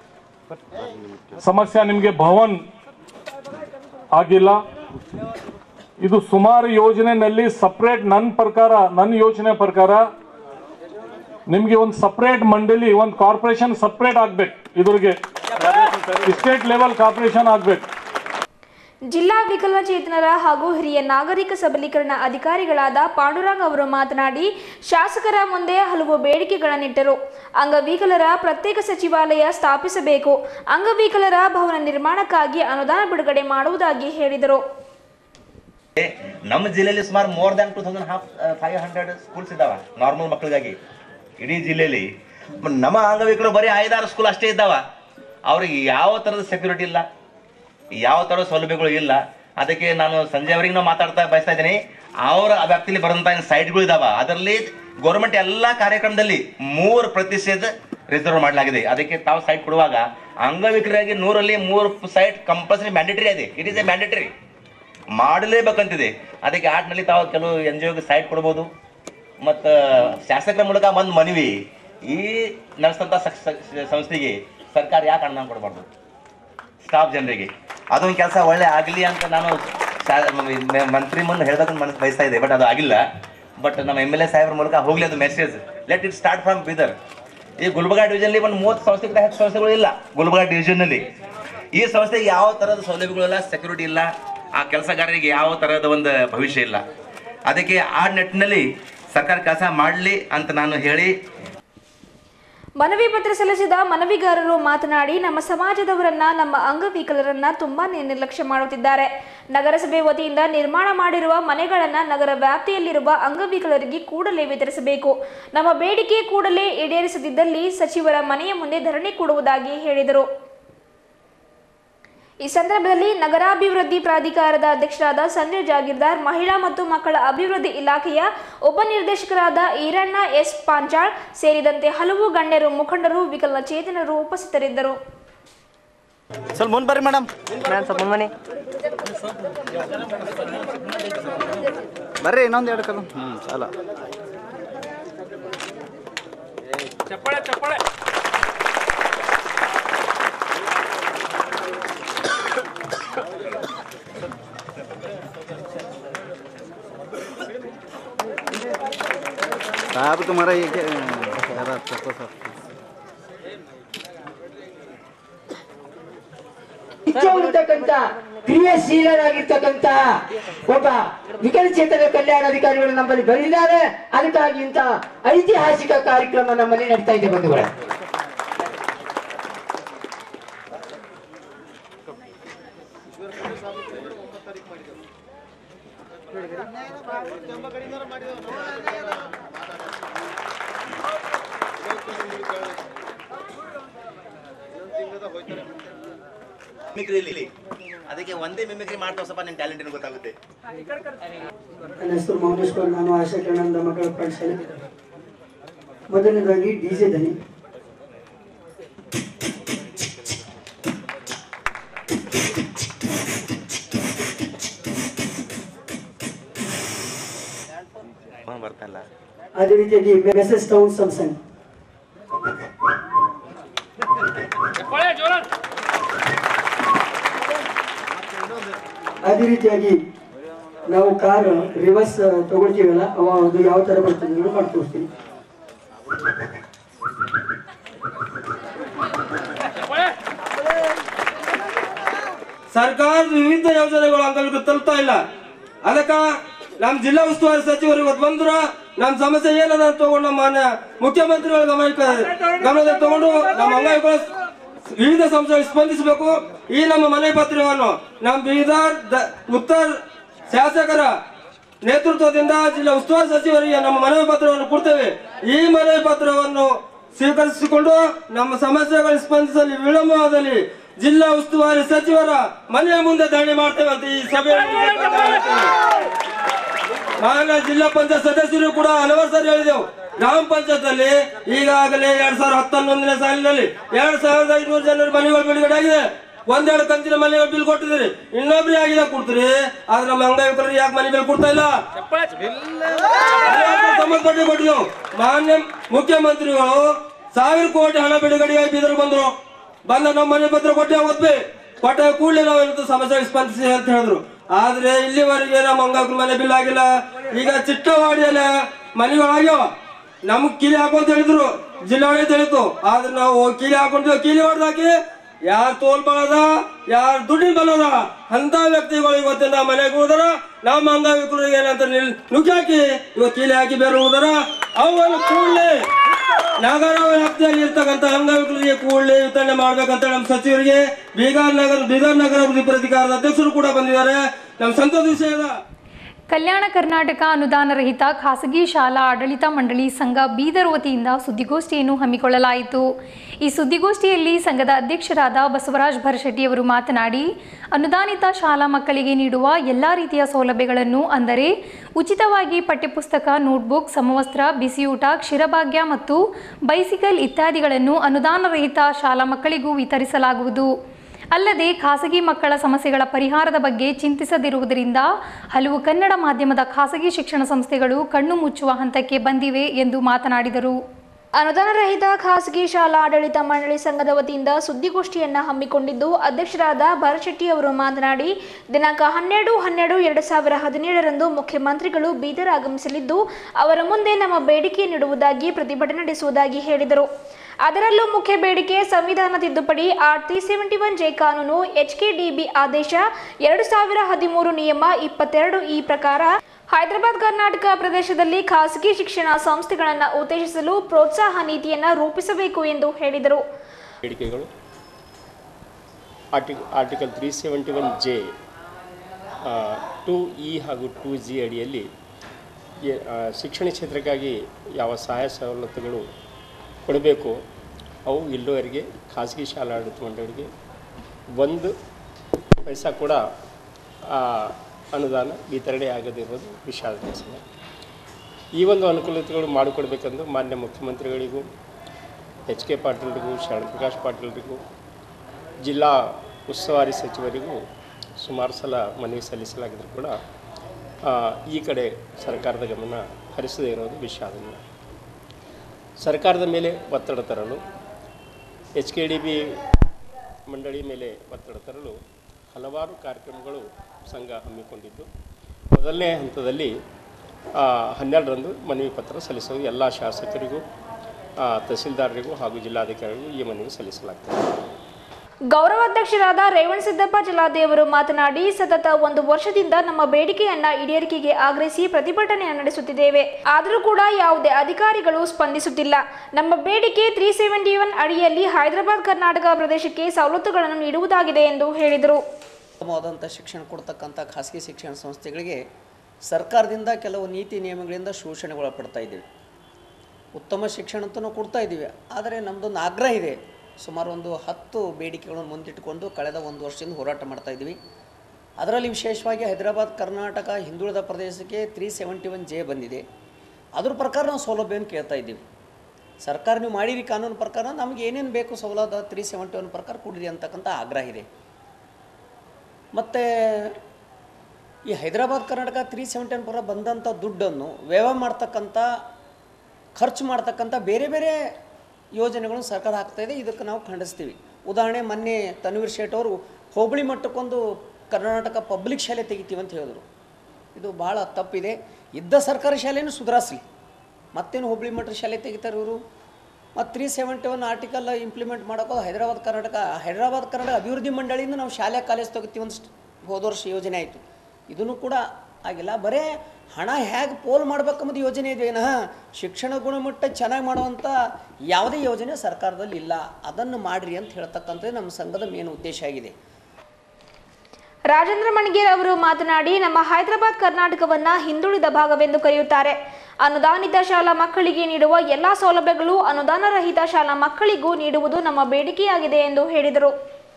ಸಮಸ್ಯೆ ನಿಮಗೆ ಭವನ್ ಆಗಿಲ್ಲ ಇದು ಸುಮಾರು ಯೋಜನೆಯಲ್ಲಿ ಸಪ್ರೇಟ್ ನನ್ನ ಪ್ರಕಾರ ನನ್ನ ಯೋಜನೆ ಪ್ರಕಾರ ನಿಮ್ಗೆ ಒಂದು ಸಪ್ರೇಟ್ ಮಂಡಳಿ ಒಂದು ಕಾರ್ಪೊರೇಷನ್ ಸಪ್ರೇಟ್ ಆಗ್ಬೇಕು ಇದ್ರಿಗೆ ಸ್ಟೇಟ್ ಲೆವೆಲ್ ಕಾರ್ಪೊರೇಷನ್ ಆಗ್ಬೇಕು ಜಿಲ್ಲಾ ವಿಕಲಚೇತನರ ಹಾಗೂ ಹಿರಿಯ ನಾಗರಿಕ ಸಬಲೀಕರಣ ಅಧಿಕಾರಿಗಳಾದ ಪಾಂಡುರಂಗ್ ಅವರು ಮಾತನಾಡಿ ಶಾಸಕರ ಮುಂದೆ ಹಲವು ಬೇಡಿಕೆಗಳನ್ನಿಟ್ಟರು ಅಂಗವಿಕಲರ ಪ್ರತ್ಯೇಕ ಸಚಿವಾಲಯ ಸ್ಥಾಪಿಸಬೇಕು ಅಂಗವಿಕಲರ ಭವನ ನಿರ್ಮಾಣಕ್ಕಾಗಿ ಅನುದಾನ ಬಿಡುಗಡೆ ಮಾಡುವುದಾಗಿ ಹೇಳಿದರು ನಮ್ಮ ಜಿಲ್ಲೆಯಲ್ಲಿ ಸುಮಾರು more than two thousand half five hundred schools ಇದಾವ ನಾರ್ಮಲ್ ಮಕ್ಕಳಿಗಾಗಿ ಇಡೀ ಜಿಲ್ಲೆಯಲ್ಲಿ ಮ- ನಮ್ಮ ಅಂಗವಿಕಲರು ಬರೀ ಐದಾರು ಸ್ಕೂಲ್ ಅಷ್ಟೇ ಇದ್ದಾವ ಅವ್ರಿಗೆ ಯಾವ ಥರದ ಸೆಕ್ಯೂರಿಟಿ ಇಲ್ಲ ಯಾವ ಥರದ ಸೌಲಭ್ಯಗಳು ಇಲ್ಲ ಅದಕ್ಕೆ ನಾನು ಸಂಜೆ ಅವರಿಗೆ ನಾವು ಮಾತಾಡ್ತಾ ಬಯಸ್ತಾ ಇದ್ದೀನಿ ಅವರ ವ್ಯಾಪ್ತಿಯಲ್ಲಿ ಬರುವಂಥ ಸೈಟ್ಗಳು ಇದಾವ ಅದರಲ್ಲಿ ಗೌರ್ಮೆಂಟ್ ಎಲ್ಲ ಕಾರ್ಯಕ್ರಮದಲ್ಲಿ ಮೂರು ಪ್ರತಿಶತ ರಿಸರ್ವ್ ಮಾಡಲಾಗಿದೆ ಅದಕ್ಕೆ ತಾವು ಸೈಟ್ ಕೊಡುವಾಗ ಅಂಗವಿಕಲರಾಗಿ ನೂರಲ್ಲಿ ಮೂರು ಸೈಟ್ ಕಂಪಲ್ಸರಿ ಮ್ಯಾಂಡೇಟರಿ ಇದೆ ಇಟ್ ಈಸ್ ಎ ಮ್ಯಾಂಡೇಟರಿ ಮಾಡಲೇಬೇಕಂತಿದೆ ಅದಕ್ಕೆ ಆಟ್ನಲ್ಲಿ ತಾವು ಕೆಲವು ಎನ್ ಜಿ ಒಗೆ ಸೈಟ್ ಕೊಡ್ಬೋದು ಮತ್ತು ಶಾಸಕರ ಮೂಲಕ ಒಂದು ಮನವಿ ಈ ನಡೆಸ್ತಂಥ ಸಂಸ್ಥೆಗೆ ಸರ್ಕಾರ ಯಾಕೆ ಅನುದಾನ ಕೊಡಬಾರ್ದು ಸ್ಟಾಫ್ ಜನರಿಗೆ ಅದೊಂದು ಕೆಲಸ ಒಳ್ಳೆ ಆಗಲಿ ಅಂತ ನಾನು ಶಾ- ಮ- ಮಂತ್ರಿ ಮುಂದೆ ಹೇಳ್ಬೇಕಂತ ಮನಸ್ಸು ಬಯಸ್ತಾ ಇದೆ ಬಟ್ ಅದು ಆಗಿಲ್ಲ ಬಟ್ ನಮ್ಮ ಎಮ್ ಎಲ್ ಎ ಸಾಹೇಬ್ರ ಮೂಲಕ ಹೋಗ್ಲಿ ಅದು message let it start from Bidar ಈ ಗುಲ್ಬರ್ಗಾ ಡಿವಿಷನ್ಲಿ ಒಂದು ಮೂವತ್ತು ಸಂಸ್ಥೆಗಿಂತ ಹೆಚ್ಚು ಸಂಸ್ಥೆಗಳು ಇಲ್ಲ ಗುಲ್ಬರ್ಗಾ ಡಿವಿಷನ್ನಲ್ಲಿ ಈ ಸಂಸ್ಥೆಗೆ ಯಾವ ಥರದ ಸೌಲಭ್ಯಗಳಿಲ್ಲ ಸೆಕ್ಯೂರಿಟಿ ಇಲ್ಲ ಆ ಕೆಲಸಗಾರರಿಗೆ ಯಾವ ಥರದ ಒಂದು ಭವಿಷ್ಯ ಇಲ್ಲ ಅದಕ್ಕೆ ಆ ನಿಟ್ಟಿನಲ್ಲಿ ಸರ್ಕಾರ ಕೆಲಸ ಮಾಡಲಿ ಅಂತ ನಾನು ಹೇಳಿ ಮನವಿ ಪತ್ರ ಸಲ್ಲಿಸಿದ ಮನವಿಗಾರರು ಮಾತನಾಡಿ ನಮ್ಮ ಸಮಾಜದವರನ್ನ ನಮ್ಮ ಅಂಗವಿಕಲರನ್ನ ತುಂಬಾನೇ ನಿರ್ಲಕ್ಷ್ಯ ಮಾಡುತ್ತಿದ್ದಾರೆ ನಗರಸಭೆ ವತಿಯಿಂದ ನಿರ್ಮಾಣ ಮಾಡಿರುವ ಮನೆಗಳನ್ನ ನಗರ ವ್ಯಾಪ್ತಿಯಲ್ಲಿರುವ ಅಂಗವಿಕಲರಿಗೆ ಕೂಡಲೇ ವಿತರಿಸಬೇಕು ನಮ್ಮ ಬೇಡಿಕೆ ಕೂಡಲೇ ಈಡೇರಿಸದಿದ್ದಲ್ಲಿ ಸಚಿವರ ಮನೆಯ ಮುಂದೆ ಧರಣಿ ಕೊಡುವುದಾಗಿ ಹೇಳಿದರು ಈ ಸಂದರ್ಭದಲ್ಲಿ ನಗರಾಭಿವೃದ್ಧಿ ಪ್ರಾಧಿಕಾರದ ಅಧ್ಯಕ್ಷರಾದ ಸಂಜಯ್ ಜಾಗೀರ್ದಾರ್ ಮಹಿಳಾ ಮತ್ತು ಮಕ್ಕಳ ಅಭಿವೃದ್ಧಿ ಇಲಾಖೆಯ ಉಪನಿರ್ದೇಶಕರಾದ ಈರಣ್ಣ ಎಸ್ ಪಾಂಚಾಳ್ ಸೇರಿದಂತೆ ಹಲವು ಗಣ್ಯರು ಮುಖಂಡರು ವಿಕಲಚೇತನರು ಉಪಸ್ಥಿತರಿದ್ದರು ಸ್ವಲ್ಪ ಮುಂದೆ ಬರ್ರಿ ಮೇಡಮ್ ಸ್ವಲ್ಪ ಮುಂದೆ ಬರ್ರಿ ಇನ್ನೊಂದು ಎರಡು ಕಲು ಹ್ಞೂ ಸಾಲ साहब तुम्हारा ये क्या यार आप सबको सब ಇಚ್ಛೆ ಉಳಿತಕ್ಕಂತ ಕ್ರಿಯಾಶೀಲರಾಗಿರ್ತಕ್ಕಂತ ಒಬ್ಬ ವಿಕಲಚೇತನ ಕಲ್ಯಾಣಾಧಿಕಾರಿಗಳು ನಮ್ಮಲ್ಲಿ ಬಂದಿದ್ದಾರೆ ಅದಕ್ಕಾಗಿ ಇಂತ ಐತಿಹಾಸಿಕ ಕಾರ್ಯಕ್ರಮ ನಮ್ಮಲ್ಲಿ ನಡೀತಾ ಇದೆ ಬಂಧುಗಳೇ ಮಿಮಿಕ್ರಿ ಅದಕ್ಕೆ ಒಂದೇ ಮಿಮಿಕ್ರಿ ಮಾಡ್ತಾವ ಸ್ವಲ್ಪ ನಿನ್ ಟ್ಯಾಲೆಂಟ್ ಏನು ಗೊತ್ತಾಗುತ್ತೆ ನನ್ನ ಹೆಸರು ಮೌನೇಶ್ವರ್ ನಾನು ಆಶಾ ಕಿರಣದ ಮಕ್ಕಳ ಪಾಠಶಾಲೆ ಮೊದಲನೇದಾಗಿ ಡಿಜೆ ದನಿ ಫೋನ್ ಬರ್ತಲ್ಲ ಅದೇ ರೀತಿಯಾಗಿ ಮೆಸೇಜ್ ಟೌನ್ ಸ್ಯಾಮ್ಸಂಗ್ ಅದೇ ರೀತಿಯಾಗಿ ನಾವು ಕಾರ್ ರಿವರ್ಸ್ ತಗೊಳ್ತೀವಲ್ಲ ಅವ ಅದು ಯಾವ ತರ ಬರ್ತದೆ ಅನ್ನೋದು ಮಾಡಿ ತೋರಿಸ್ತೀನಿ ಸರ್ಕಾರದ ವಿವಿಧ ಯೋಜನೆಗಳು ಅಂಗವಿಗೆ ತಲುಪ್ತಾ ಇಲ್ಲ ಅದಕ್ಕ ನಮ್ ಜಿಲ್ಲಾ ಉಸ್ತುವಾರಿ ಸಚಿವರು ಇವತ್ತು ಬಂದ್ರ ನಮ್ ಸಮಸ್ಯೆ ಏನದ ಅಂತ ತಗೊಂಡು ನಮ್ಮ ಮಾನ್ಯ ಮುಖ್ಯಮಂತ್ರಿಗಳ ಗಮನಕ್ಕೆ ಗಮನದಲ್ಲಿ ತಗೊಂಡು ನಮ್ಮ ಅಂಗವಿಕಲ ವಿವಿಧ ಸಂಸ್ಥೆಗಳು ಸ್ಪಂದಿಸಬೇಕು ಈ ನಮ್ಮ ಮನೆ ಪತ್ರವನ್ನು ನಮ್ಮ ಬೀದರ್ ದ- ಉತ್ತರ ಶಾಸಕರ ನೇತೃತ್ವದಿಂದ ಜಿಲ್ಲಾ ಉಸ್ತುವಾರಿ ಸಚಿವರಿಗೆ ನಮ್ಮ ಮನವಿ ಪತ್ರವನ್ನು ಕೊಡ್ತೇವೆ ಈ ಮನವಿ ಪತ್ರವನ್ನು ಸ್ವೀಕರಿಸಿಕೊಂಡು ನಮ್ಮ ಸಮಸ್ಯೆಗಳು ಸ್ಪಂದಿಸಲಿ ವಿಳಂಬವಾದಲ್ಲಿ ಜಿಲ್ಲಾ ಉಸ್ತುವಾರಿ ಸಚಿವರ ಮನೆಯ ಮುಂದೆ ಧರಣಿ ಮಾಡ್ತೇವೆ ಅಂತ ಈ ಸಭೆಯಲ್ಲಿ ಮಾನ್ಯ ಜಿಲ್ಲಾ ಪಂಚಾಯತ್ ಸದಸ್ಯರು ಕೂಡ ಹಲವಾರು ಸಾರಿ ಹೇಳಿದೆವು ಗ್ರಾಮ ಪಂಚಾಯತ್ ಅಲ್ಲಿ ಈಗಾಗಲೇ ಎರಡ್ ಸಾವಿರದ ಹತ್ತೊಂದನೇ ಸಾಲಿನಲ್ಲಿ ಎರಡ್ ಸಾವಿರದ ಐನೂರು ಜನರ ಮನೆಗಳು ಬಿಡುಗಡೆ ಆಗಿದೆ ಒಂದೆರಡು ಕಂತಿನ ಮನೆಗಳು ಬಿಲ್ ಕೊಟ್ಟಿದ್ದೀರಿ ಇನ್ನೊಬ್ರಿಗೆ ಆಗಿದೆ ಕೊಡ್ತೀರಿ ಆದ್ರೆ ನಮ್ಮ ಅಂಗವಿಕಲರಿಗೆ ಯಾಕೆ ಮನೆ ಬಿಲ್ ಕೊಡ್ತಾ ಇಲ್ಲ ಸಂಬಂಧಪಟ್ಟ ಕೊಟ್ಟಿದ್ದೆವು ಮಾನ್ಯ ಮುಖ್ಯಮಂತ್ರಿಗಳು ಸಾವಿರ ಕೋಟಿ ಹಣ ಬಿಡುಗಡೆಯಾಗಿ ಬೀದರ್ ಬಂದ್ರು ಬಂದ ನಮ್ಮ ಮನೆ ಪತ್ರ ಕೊಟ್ಟೆ ಓದ್ಬಿ ಕೊಟ್ಟ ಕೂಡಲೇ ನಾವು ಏನಂತ ಸಮಸ್ಯೆಗೆ ಸ್ಪಂದಿಸಿ ಅಂತ ಹೇಳಿದ್ರು ಆದ್ರೆ ಇಲ್ಲಿವರೆಗೆ ನಮ್ಮ ಅಂಗವಿಕಲ ಮನೆ ಬಿಲ್ ಆಗಿಲ್ಲ ಈಗ ಚಿಕ್ಕವಾಡಿಯಲ್ಲ ಮನೆಗಳಾಗ್ಯಾವ ನಮಗ್ ಕೀಲಿ ಹಾಕು ಅಂತ ಹೇಳಿದ್ರು ಜಿಲ್ಲಾಡಳಿತ ಹೇಳಿತು ಆದ್ರೆ ನಾವು ಕೀಲಿ ಹಾಕೊಂಡಿದ್ದೇವೆ ಕೀಲಿ ಹೊಡೆದಾಕಿ ಯಾರ್ ತೋಲ್ ಬಲದ ಯಾರ್ ದುಡ್ಡಿನ ಬಲದ ಅಂತ ವ್ಯಕ್ತಿಗಳು ಇವತ್ತಿನ ಮನೆಗೆ ಹೋದರ ನಮ್ಮ ಅಂಗವಿಕಲರಿಗೆ ಏನಂತ ನಿಲ್ ನುಗ್ಗಿ ಇವತ್ತು ಕೀಲಿ ಹಾಕಿ ಬೇರೆ ಹೋದರ ಅವನ್ನು ಕೂಡಲೇ ನಗರ ವ್ಯಾಪ್ತಿಯಲ್ಲಿ ಇರ್ತಕ್ಕಂಥ ಅಂಗವಿಕಲರಿಗೆ ಕೂಡಲೇ ವಿತರಣೆ ಮಾಡ್ಬೇಕಂತ ನಮ್ಮ ಸಚಿವರಿಗೆ ಬೀದರ್ ನಗರ ಬೀದರ್ ನಗರ ಅಭಿವೃದ್ಧಿ ಪ್ರಾಧಿಕಾರದ ಅಧ್ಯಕ್ಷರು ಕೂಡ ಬಂದಿದ್ದಾರೆ ನಮ್ಮ ಸಂತೋಷ ವಿಷಯದ ಕಲ್ಯಾಣ ಕರ್ನಾಟಕ ಅನುದಾನ ರಹಿತ ಖಾಸಗಿ ಶಾಲಾ ಆಡಳಿತ ಮಂಡಳಿ ಸಂಘ ಬೀದರ್ ವತಿಯಿಂದ ಸುದ್ದಿಗೋಷ್ಠಿಯನ್ನು ಹಮ್ಮಿಕೊಳ್ಳಲಾಯಿತು ಈ ಸುದ್ದಿಗೋಷ್ಠಿಯಲ್ಲಿ ಸಂಘದ ಅಧ್ಯಕ್ಷರಾದ ಬಸವರಾಜ್ ಭರಶೆಟ್ಟಿಯವರು ಮಾತನಾಡಿ ಅನುದಾನಿತ ಶಾಲಾ ಮಕ್ಕಳಿಗೆ ನೀಡುವ ಎಲ್ಲ ರೀತಿಯ ಸೌಲಭ್ಯಗಳನ್ನು ಅಂದರೆ ಉಚಿತವಾಗಿ ಪಠ್ಯಪುಸ್ತಕ ನೋಟ್ಬುಕ್ ಸಮವಸ್ತ್ರ ಬಿಸಿಯೂಟ ಕ್ಷೀರಭಾಗ್ಯ ಮತ್ತು ಬೈಸಿಕಲ್ ಇತ್ಯಾದಿಗಳನ್ನು ಅನುದಾನ ರಹಿತ ಶಾಲಾ ಮಕ್ಕಳಿಗೂ ವಿತರಿಸಲಾಗುವುದು ಅಲ್ಲದೆ ಖಾಸಗಿ ಮಕ್ಕಳ ಸಮಸ್ಯೆಗಳ ಪರಿಹಾರದ ಬಗ್ಗೆ ಚಿಂತಿಸದಿರುವುದರಿಂದ ಹಲವು ಕನ್ನಡ ಮಾಧ್ಯಮದ ಖಾಸಗಿ ಶಿಕ್ಷಣ ಸಂಸ್ಥೆಗಳು ಕಣ್ಣು ಮುಚ್ಚುವ ಹಂತಕ್ಕೆ ಬಂದಿವೆ ಎಂದು ಮಾತನಾಡಿದರು ಅನುದಾನ ರಹಿತ ಖಾಸಗಿ ಶಾಲಾ ಆಡಳಿತ ಮಂಡಳಿ ಸಂಘದ ವತಿಯಿಂದ ಸುದ್ದಿಗೋಷ್ಠಿಯನ್ನ ಹಮ್ಮಿಕೊಂಡಿದ್ದು ಅಧ್ಯಕ್ಷರಾದ ಭರತ್ ಶೆಟ್ಟಿ ಅವರು ಮಾತನಾಡಿ ದಿನಾಂಕ ಹನ್ನೆರಡು ಹನ್ನೆರಡು ಎರಡು ಸಾವಿರ ಹದಿನೇಳರಂದು ಮುಖ್ಯಮಂತ್ರಿಗಳು ಬೀದರ್ ಆಗಮಿಸಲಿದ್ದು ಅವರ ಮುಂದೆ ನಮ್ಮ ಬೇಡಿಕೆ ನೀಡುವುದಾಗಿ ಪ್ರತಿಭಟನೆ ನಡೆಸುವುದಾಗಿ ಹೇಳಿದರು ಅದರಲ್ಲೂ ಮುಖ್ಯ ಬೇಡಿಕೆ ಸಂವಿಧಾನ ತಿದ್ದುಪಡಿ R three seventy one J ಕಾನೂನು ಎಚ್ಕೆಡಿಬಿ ಆದೇಶ ಎರಡು ಸಾವಿರ ಹದಿಮೂರು ನಿಯಮ ಇಪ್ಪತ್ತೆರಡು ಈ ಪ್ರಕಾರ ಹೈದರಾಬಾದ್ ಕರ್ನಾಟಕ ಪ್ರದೇಶದಲ್ಲಿ ಖಾಸಗಿ ಶಿಕ್ಷಣ ಸಂಸ್ಥೆಗಳನ್ನು ಉತ್ತೇಜಿಸಲು ಪ್ರೋತ್ಸಾಹ ನೀತಿಯನ್ನು ರೂಪಿಸಬೇಕು ಎಂದು ಹೇಳಿದರು ಬೇಡಿಕೆಗಳು art article three seventy one J two E ಹಾಗೂ ಟು ಜಿ ಅಡಿಯಲ್ಲಿ ಎ- ಆ, ಶಿಕ್ಷಣ ಕ್ಷೇತ್ರಕ್ಕಾಗಿ ಯಾವ ಸಹಾಯ ಸವಲತ್ತುಗಳು ಕೊಡಬೇಕು ಅವು ಇಲ್ಲಿವರೆಗೆ ಖಾಸಗಿ ಶಾಲಾ ಆಡಳಿತ ಮಂಡಳಿಗೆ ಒಂದು ಪೈಸಾ ಕೂಡ ಆ, ಅನುದಾನ ವಿತರಣೆ ಆಗದಿರೋದು ವಿಷಾದದ ವಿಷಯ ಈ ಒಂದು ಅನುಕೂಲತೆಗಳು ಮಾಡಿಕೊಡ್ಬೇಕೆಂದು ಮಾನ್ಯ ಮುಖ್ಯಮಂತ್ರಿಗಳಿಗೂ ಎಚ್ ಕೆ ಪಾಟೀಲ್ರಿಗೂ ಶರಣಪ್ರಕಾಶ್ ಪಾಟೀಲ್ರಿಗೂ ಜಿಲ್ಲಾ ಉಸ್ತುವಾರಿ ಸಚಿವರಿಗೂ ಸುಮಾರು ಸಲ ಮನವಿ ಸಲ್ಲಿಸಲಾಗಿದ್ರು ಕೂಡ ಆ, ಈ ಕಡೆ ಸರ್ಕಾರದ ಗಮನ ಹರಿಸದೇ ಇರೋದು ವಿಷಾದನೀಯ ಸರ್ಕಾರದ ಮೇಲೆ ಒತ್ತಡ ತರಲು ಎಚ್ ಕೆ ಡಿ ಬಿ ಮಂಡಳಿ ಮೇಲೆ ಒತ್ತಡ ತರಲು ಹಲವಾರು ಕಾರ್ಯಕ್ರಮಗಳು ಸಂಘ ಹಮ್ಮಿಕೊಂಡಿದ್ದು ಮೊದಲನೇ ಹಂತದಲ್ಲಿ ಆ, ಹನ್ನೆರಡರಂದು ಮನವಿ ಪತ್ರ ಸಲ್ಲಿಸೋದು ಎಲ್ಲ ಶಾಸಕರಿಗೂ ಆ, ತಹಸೀಲ್ದಾರರಿಗೂ ಹಾಗೂ ಜಿಲ್ಲಾಧಿಕಾರಿಗಳಿಗೂ ಈ ಮನವಿ ಸಲ್ಲಿಸಲಾಗ್ತದೆ ಗೌರವಾಧ್ಯಕ್ಷರಾದ ರೇವಣ್ ಸಿದ್ದಪ್ಪ ಜಲಾದೇವರು ಮಾತನಾಡಿ ಸತತ ಒಂದು ವರ್ಷದಿಂದ ನಮ್ಮ ಬೇಡಿಕೆಯನ್ನ ಈಡೇರಿಕೆಗೆ ಆಗ್ರಹಿಸಿ ಪ್ರತಿಭಟನೆ ನಡೆಸುತ್ತಿದ್ದೇವೆ ಆದರೂ ಕೂಡ ಯಾವುದೇ ಅಧಿಕಾರಿಗಳು ಸ್ಪಂದಿಸುತ್ತಿಲ್ಲ ನಮ್ಮ ಬೇಡಿಕೆ ತ್ರೀ ಸೆವೆಂಟಿ ಒನ್ ಅಡಿಯಲ್ಲಿ ಹೈದರಾಬಾದ್ ಕರ್ನಾಟಕ ಪ್ರದೇಶಕ್ಕೆ ಸವಲತ್ತುಗಳನ್ನು ನೀಡುವುದಾಗಿದೆ ಎಂದು ಹೇಳಿದರು ಉತ್ತಮವಾದಂಥ ಶಿಕ್ಷಣ ಕೊಡ್ತಕ್ಕಂಥ ಖಾಸಗಿ ಶಿಕ್ಷಣ ಸಂಸ್ಥೆಗಳಿಗೆ ಸರ್ಕಾರದಿಂದ ಕೆಲವು ನೀತಿ ನಿಯಮಗಳಿಂದ ಶೋಷಣೆಗೊಳಪಡ್ತಾ ಇದ್ದೀವಿ ಉತ್ತಮ ಶಿಕ್ಷಣ ಅಂತಲೂ ಕೊಡ್ತಾ ಇದ್ದೀವಿ ಆದರೆ ನಮ್ಮದೊಂದು ಆಗ್ರಹ ಇದೆ ಸುಮಾರು ಒಂದು ಹತ್ತು ಬೇಡಿಕೆಗಳನ್ನು ಮುಂದಿಟ್ಟುಕೊಂಡು ಕಳೆದ ಒಂದು ವರ್ಷದಿಂದ ಹೋರಾಟ ಮಾಡ್ತಾ ಇದ್ದೀವಿ ಅದರಲ್ಲಿ ವಿಶೇಷವಾಗಿ ಹೈದರಾಬಾದ್ ಕರ್ನಾಟಕ ಹಿಂದುಳಿದ ಪ್ರದೇಶಕ್ಕೆ ತ್ರೀ ಸೆವೆಂಟಿ ಒನ್ ಜೆ ಬಂದಿದೆ ಅದ್ರ ಪ್ರಕಾರ ನಾವು ಸೌಲಭ್ಯವನ್ನು ಕೇಳ್ತಾ ಇದ್ದೀವಿ ಸರ್ಕಾರ ನೀವು ಮಾಡಿರಿ ಕಾನೂನು ಪ್ರಕಾರ ನಮ್ಗೆ ಏನೇನು ಬೇಕು ಸೌಲಭ್ಯ ತ್ರೀ ಸೆವೆಂಟಿ ಒನ್ ಪ್ರಕಾರ ಕೊಡಿರಿ ಅಂತಕ್ಕಂಥ ಆಗ್ರಹ ಇದೆ ಮತ್ತು ಈ Hyderabad Karnataka three seventy one ಪರ ಬಂದಂಥ ದುಡ್ಡನ್ನು ವ್ಯಯ ಮಾಡ್ತಕ್ಕಂಥ ಖರ್ಚು ಮಾಡ್ತಕ್ಕಂಥ ಬೇರೆ ಬೇರೆ ಯೋಜನೆಗಳನ್ನು ಸರ್ಕಾರ ಹಾಕ್ತಾ ಇದೆ ಇದಕ್ಕೆ ನಾವು ಖಂಡಿಸ್ತೀವಿ ಉದಾಹರಣೆ ಮೊನ್ನೆ ತನ್ವೀರ್ ಶೇಟ್ ಅವರು ಹೋಬಳಿ ಮಟ್ಟಕ್ಕೊಂದು ಕರ್ನಾಟಕ ಪಬ್ಲಿಕ್ ಶಾಲೆ ತೆಗಿತೀವಿ ಅಂತ ಹೇಳಿದ್ರು ಇದು ಭಾಳ ತಪ್ಪಿದೆ ಇದ್ದ ಸರ್ಕಾರಿ ಶಾಲೆನೂ ಸುಧಾರಿಸಲಿ ಮತ್ತೇನು ಹೋಬಳಿ ಮಟ್ಟದ ಶಾಲೆ ತೆಗಿತಾರೆ ಇವರು ಮತ್ತು three seventy one article implement ಮಾಡೋಕೆ ಹೈದರಾಬಾದ್ ಕರ್ನಾಟಕ ಹೈದರಾಬಾದ್ ಕರ್ನಾಟಕ ಅಭಿವೃದ್ಧಿ ಮಂಡಳಿಯಿಂದ ನಾವು ಶಾಲೆ ಕಾಲೇಜ್ ತೆಗಿತೀವಿ ಅಂತ ಹೋದ ವರ್ಷ ಯೋಜನೆ ಆಯಿತು ಇದನ್ನು ಕೂಡ ಆಗಿಲ್ಲ ಬರೇ ಹಣ ಹೇಗೆ ಪೋಲ್ ಮಾಡ್ಬೇಕಂಬುದು ಯೋಜನೆ ಇದೆ ವಿನಃ ಶಿಕ್ಷಣ ಗುಣಮಟ್ಟ ಚೆನ್ನಾಗಿ ಮಾಡುವಂಥ ಯಾವುದೇ ಯೋಜನೆ ಸರ್ಕಾರದಲ್ಲಿ ಇಲ್ಲ ಅದನ್ನು ಮಾಡಿರಿ ಅಂತ ಹೇಳ್ತಕ್ಕಂಥದ್ದು ನಮ್ಮ ಸಂಘದ ಮೇನ್ ಉದ್ದೇಶ ಆಗಿದೆ ರಾಜೇಂದ್ರ ಮಣಿಗೇರ್ ಅವರು ಮಾತನಾಡಿ ನಮ್ಮ ಹೈದರಾಬಾದ್ ಕರ್ನಾಟಕವನ್ನ ಹಿಂದುಳಿದ ಭಾಗವೆಂದು ಕರೆಯುತ್ತಾರೆ ಅನುದಾನಿತ ಶಾಲಾ ಮಕ್ಕಳಿಗೆ ನೀಡುವ ಎಲ್ಲಾ ಸೌಲಭ್ಯಗಳು ಅನುದಾನ ರಹಿತ ಶಾಲಾ ಮಕ್ಕಳಿಗೂ ನೀಡುವುದು ನಮ್ಮ ಬೇಡಿಕೆಯಾಗಿದೆ ಎಂದು ಹೇಳಿದರು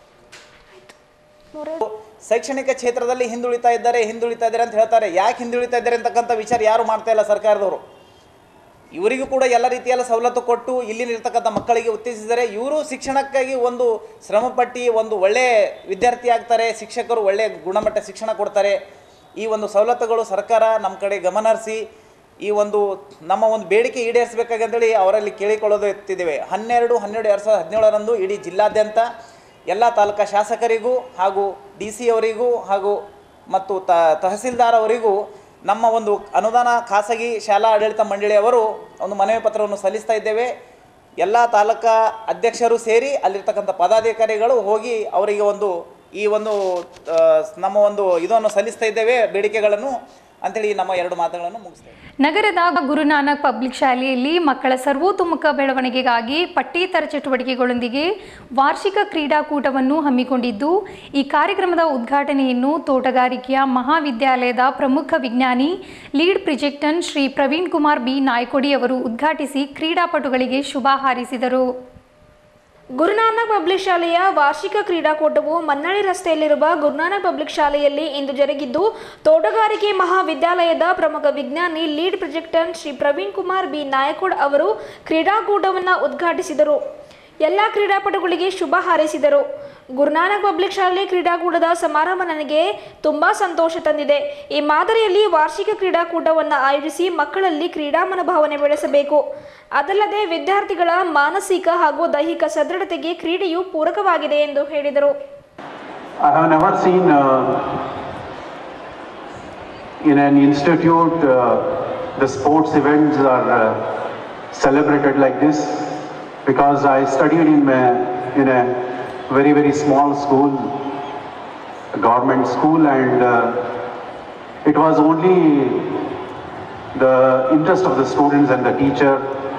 ಶೈಕ್ಷಣಿಕ ಕ್ಷೇತ್ರದಲ್ಲಿ ಹಿಂದುಳಿತಾ ಇದ್ದಾರೆ ಹಿಂದುಳಿತಾ ಇದ್ದಾರೆ ಅಂತ ಹೇಳ್ತಾರೆ ಯಾಕೆ ಹಿಂದುಳಿತಾ ಇದ್ದಾರೆ ಅಂತಕ್ಕಂಥ ವಿಚಾರ ಯಾರು ಮಾಡ್ತಾ ಇಲ್ಲ ಸರ್ಕಾರದವರು ಇವರಿಗೂ ಕೂಡ ಎಲ್ಲ ರೀತಿಯಲ್ಲ ಸವಲತ್ತು ಕೊಟ್ಟು ಇಲ್ಲಿರ್ತಕ್ಕಂಥ ಮಕ್ಕಳಿಗೆ ಉತ್ತೇಜಿಸಿದರೆ ಇವರು ಶಿಕ್ಷಣಕ್ಕಾಗಿ ಒಂದು ಶ್ರಮಪಟ್ಟು ಒಂದು ಒಳ್ಳೆಯ ವಿದ್ಯಾರ್ಥಿ ಆಗ್ತಾರೆ ಶಿಕ್ಷಕರು ಒಳ್ಳೆಯ ಗುಣಮಟ್ಟ ಶಿಕ್ಷಣ ಕೊಡ್ತಾರೆ ಈ ಒಂದು ಸವಲತ್ತುಗಳು ಸರ್ಕಾರ ನಮ್ಮ ಕಡೆ ಗಮನ ಹರಿಸಿ ಈ ಒಂದು ನಮ್ಮ ಒಂದು ಬೇಡಿಕೆ ಈಡೇರಿಸಬೇಕಾಗಂತೇಳಿ ಅವರಲ್ಲಿ ಕೇಳಿಕೊಳ್ಳೋದು ಎತ್ತಿದ್ದೇವೆ ಹನ್ನೆರಡು ಹನ್ನೆರಡು ಎರಡು ಸಾವಿರದ ಹದಿನೇಳರಂದು ಇಡೀ ಜಿಲ್ಲಾದ್ಯಂತ ಎಲ್ಲ ತಾಲೂಕಾ ಶಾಸಕರಿಗೂ ಹಾಗೂ ಡಿ ಸಿ ಅವರಿಗೂ ಹಾಗೂ ಮತ್ತು ತ ತಹಸೀಲ್ದಾರ್ ಅವರಿಗೂ ನಮ್ಮ ಒಂದು ಅನುದಾನ ಖಾಸಗಿ ಶಾಲಾ ಆಡಳಿತ ಮಂಡಳಿಯವರು ಒಂದು ಮನವಿ ಪತ್ರವನ್ನು ಸಲ್ಲಿಸ್ತಾ ಇದ್ದೇವೆ ಎಲ್ಲ ತಾಲೂಕಾ ಅಧ್ಯಕ್ಷರು ಸೇರಿ ಅಲ್ಲಿರ್ತಕ್ಕಂಥ ಪದಾಧಿಕಾರಿಗಳು ಹೋಗಿ ಅವರಿಗೆ ಒಂದು ಈ ಒಂದು ಆ, ನಮ್ಮ ಒಂದು ಇದನ್ನು ಸಲ್ಲಿಸ್ತಾ ಇದ್ದೇವೆ ಬೇಡಿಕೆಗಳನ್ನು ಅಂತೇಳಿ ನಮ್ಮ ಎರಡು ಮಾತುಗಳನ್ನು ಮುಗಿಸ್ತೇವೆ ನಗರದ ಗುರುನಾನಕ್ ಪಬ್ಲಿಕ್ ಶಾಲೆಯಲ್ಲಿ ಮಕ್ಕಳ ಸರ್ವತೋಮುಖ ಬೆಳವಣಿಗೆಗಾಗಿ ಪಠ್ಯೇತರ ಚಟುವಟಿಕೆಗಳೊಂದಿಗೆ ವಾರ್ಷಿಕ ಕ್ರೀಡಾಕೂಟವನ್ನು ಹಮ್ಮಿಕೊಂಡಿದ್ದು ಈ ಕಾರ್ಯಕ್ರಮದ ಉದ್ಘಾಟನೆಯನ್ನು ತೋಟಗಾರಿಕೆಯ ಮಹಾವಿದ್ಯಾಲಯದ ಪ್ರಮುಖ ವಿಜ್ಞಾನಿ ಲೀಡ್ ಪ್ರಿಜೆಕ್ಟನ್ ಶ್ರೀ ಪ್ರವೀಣ್ ಕುಮಾರ್ ಬಿ ನಾಯ್ಕೊಡಿ ಅವರು ಉದ್ಘಾಟಿಸಿ ಕ್ರೀಡಾಪಟುಗಳಿಗೆ ಶುಭ ಹಾರೈಸಿದರು ಗುರುನಾನಕ್ ಪಬ್ಲಿಕ್ ಶಾಲೆಯ ವಾರ್ಷಿಕ ಕ್ರೀಡಾಕೂಟವು ಮನ್ನಳ್ಳಿ ರಸ್ತೆಯಲ್ಲಿರುವ ಗುರುನಾನಕ್ ಪಬ್ಲಿಕ್ ಶಾಲೆಯಲ್ಲಿ ಇಂದು ಜರುಗಿದ್ದು ತೋಟಗಾರಿಕೆ ಮಹಾವಿದ್ಯಾಲಯದ ಪ್ರಮುಖ ವಿಜ್ಞಾನಿ lead projector Shri Praveen Kumar B Naikod ಅವರು ಕ್ರೀಡಾಕೂಟವನ್ನು ಉದ್ಘಾಟಿಸಿದರು ಎಲ್ಲ ಕ್ರೀಡಾಪಟುಗಳಿಗೆ ಶುಭ ಹಾರೈಸಿದರು ಗುರುನಾನಕ್ ಪಬ್ಲಿಕ್ ಶಾಲೆ ಕ್ರೀಡಾಕೂಟದ ಸಮಾರಂಭ ನನಗೆ ತುಂಬಾ ಸಂತೋಷ ತಂದಿದೆ ಈ ಮಾದರಿಯಲ್ಲಿ ವಾರ್ಷಿಕ ಕ್ರೀಡಾಕೂಟವನ್ನು ಆಯೋಜಿಸಿ ಮಕ್ಕಳಲ್ಲಿ ಕ್ರೀಡಾ ಮನೋಭಾವನೆ ಬೆಳೆಸಬೇಕು ಅದಲ್ಲದೆ ವಿದ್ಯಾರ್ಥಿಗಳ ಮಾನಸಿಕ ಹಾಗೂ ದೈಹಿಕ ಸದೃಢತೆಗೆ ಕ್ರೀಡೆಯು ಪೂರಕವಾಗಿದೆ ಎಂದು ಹೇಳಿದರು I have never seen uh, in an institute uh, the sports events are uh, celebrated like this because I studied in a, in a very very small school, a government school, and uh, it was only the interest of the students and the teacher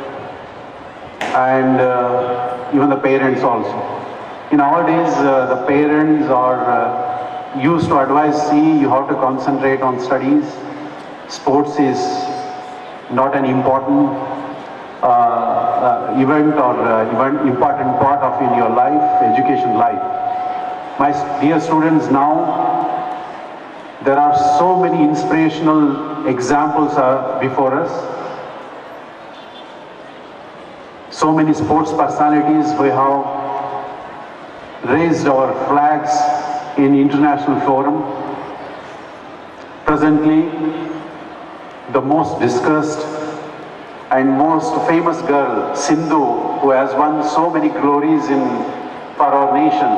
and uh, even the parents also. In nowadays, uh, the parents are uh, used to advise, see, you have to concentrate on studies. Sports is not an important uh, uh, event or uh, event, important part of in your life, education life. My s- dear students, now there are so many inspirational examples uh, before us. So many sports personalities we have raised our flags in international forum. Presently, the most discussed and most famous girl, Sindhu, who has won so many glories in for our nation,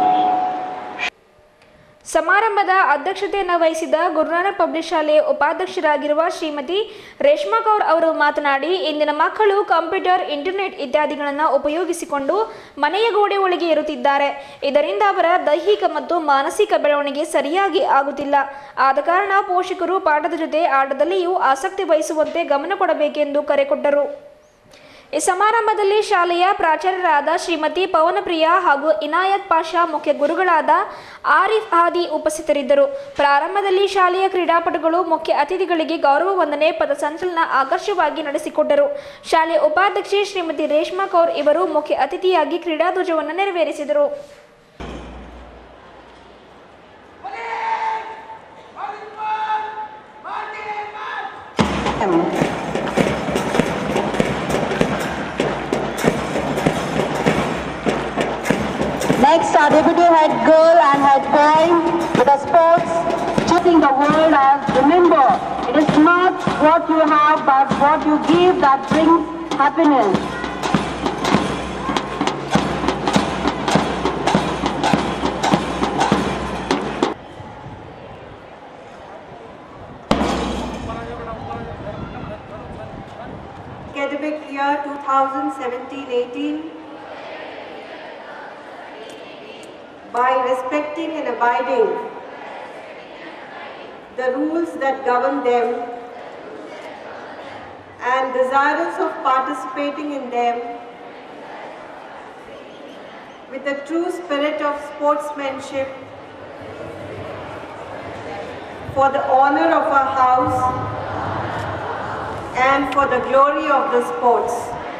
ಸಮಾರಂಭದ ಅಧ್ಯಕ್ಷತೆಯನ್ನು ವಹಿಸಿದ Guru Nanak public ಶಾಲೆಯ ಉಪಾಧ್ಯಕ್ಷರಾಗಿರುವ ಶ್ರೀಮತಿ ರೇಷ್ಮಾ ಕೌರ್ ಅವರು ಮಾತನಾಡಿ ಇಂದಿನ ಮಕ್ಕಳು computer internet ಇತ್ಯಾದಿಗಳನ್ನು ಉಪಯೋಗಿಸಿಕೊಂಡು ಮನೆಯ ಗೋಡೆ ಒಳಗೆ ಇರುತ್ತಿದ್ದಾರೆ ಇದರಿಂದ ಅವರ ದೈಹಿಕ ಮತ್ತು ಮಾನಸಿಕ ಬೆಳವಣಿಗೆ ಸರಿಯಾಗಿ ಆಗುತ್ತಿಲ್ಲ ಆದ ಕಾರಣ ಪೋಷಕರು ಪಾಠದ ಜೊತೆ ಆಟದಲ್ಲಿಯೂ ಆಸಕ್ತಿ ವಹಿಸುವಂತೆ ಗಮನ ಕೊಡಬೇಕೆಂದು ಕರೆ ಕೊಟ್ಟರು ಈ ಸಮಾರಂಭದಲ್ಲಿ ಶಾಲೆಯ ಪ್ರಾಚಾರ್ಯರಾದ ಶ್ರೀಮತಿ ಪವನಪ್ರಿಯಾ ಹಾಗೂ ಇನಾಯತ್ ಪಾಷಾ ಮುಖ್ಯ ಗುರುಗಳಾದ ಆರಿಫ್ ಹಾದಿ ಉಪಸ್ಥಿತರಿದ್ದರು ಪ್ರಾರಂಭದಲ್ಲಿ ಶಾಲೆಯ ಕ್ರೀಡಾಪಟುಗಳು ಮುಖ್ಯ ಅತಿಥಿಗಳಿಗೆ ಗೌರವ ವಂದನೆ ಪಥಸಂಚಲನ ಆಕರ್ಷವಾಗಿ ನಡೆಸಿಕೊಟ್ಟರು ಶಾಲೆಯ ಉಪಾಧ್ಯಕ್ಷೆ ಶ್ರೀಮತಿ ರೇಷ್ಮಾ ಕೌರ್ ಇವರು ಮುಖ್ಯ ಅತಿಥಿಯಾಗಿ ಕ್ರೀಡಾಧ್ವಜವನ್ನು ನೆರವೇರಿಸಿದರು Next, our deputy head girl and head boy with the sports, choosing the world as remember, it is not what you have but what you give that brings happiness. academic year 2017-18 by respecting and abiding the rules that govern them and desirous of participating in them with the true spirit of sportsmanship for the honor of our house and for the glory of the sports.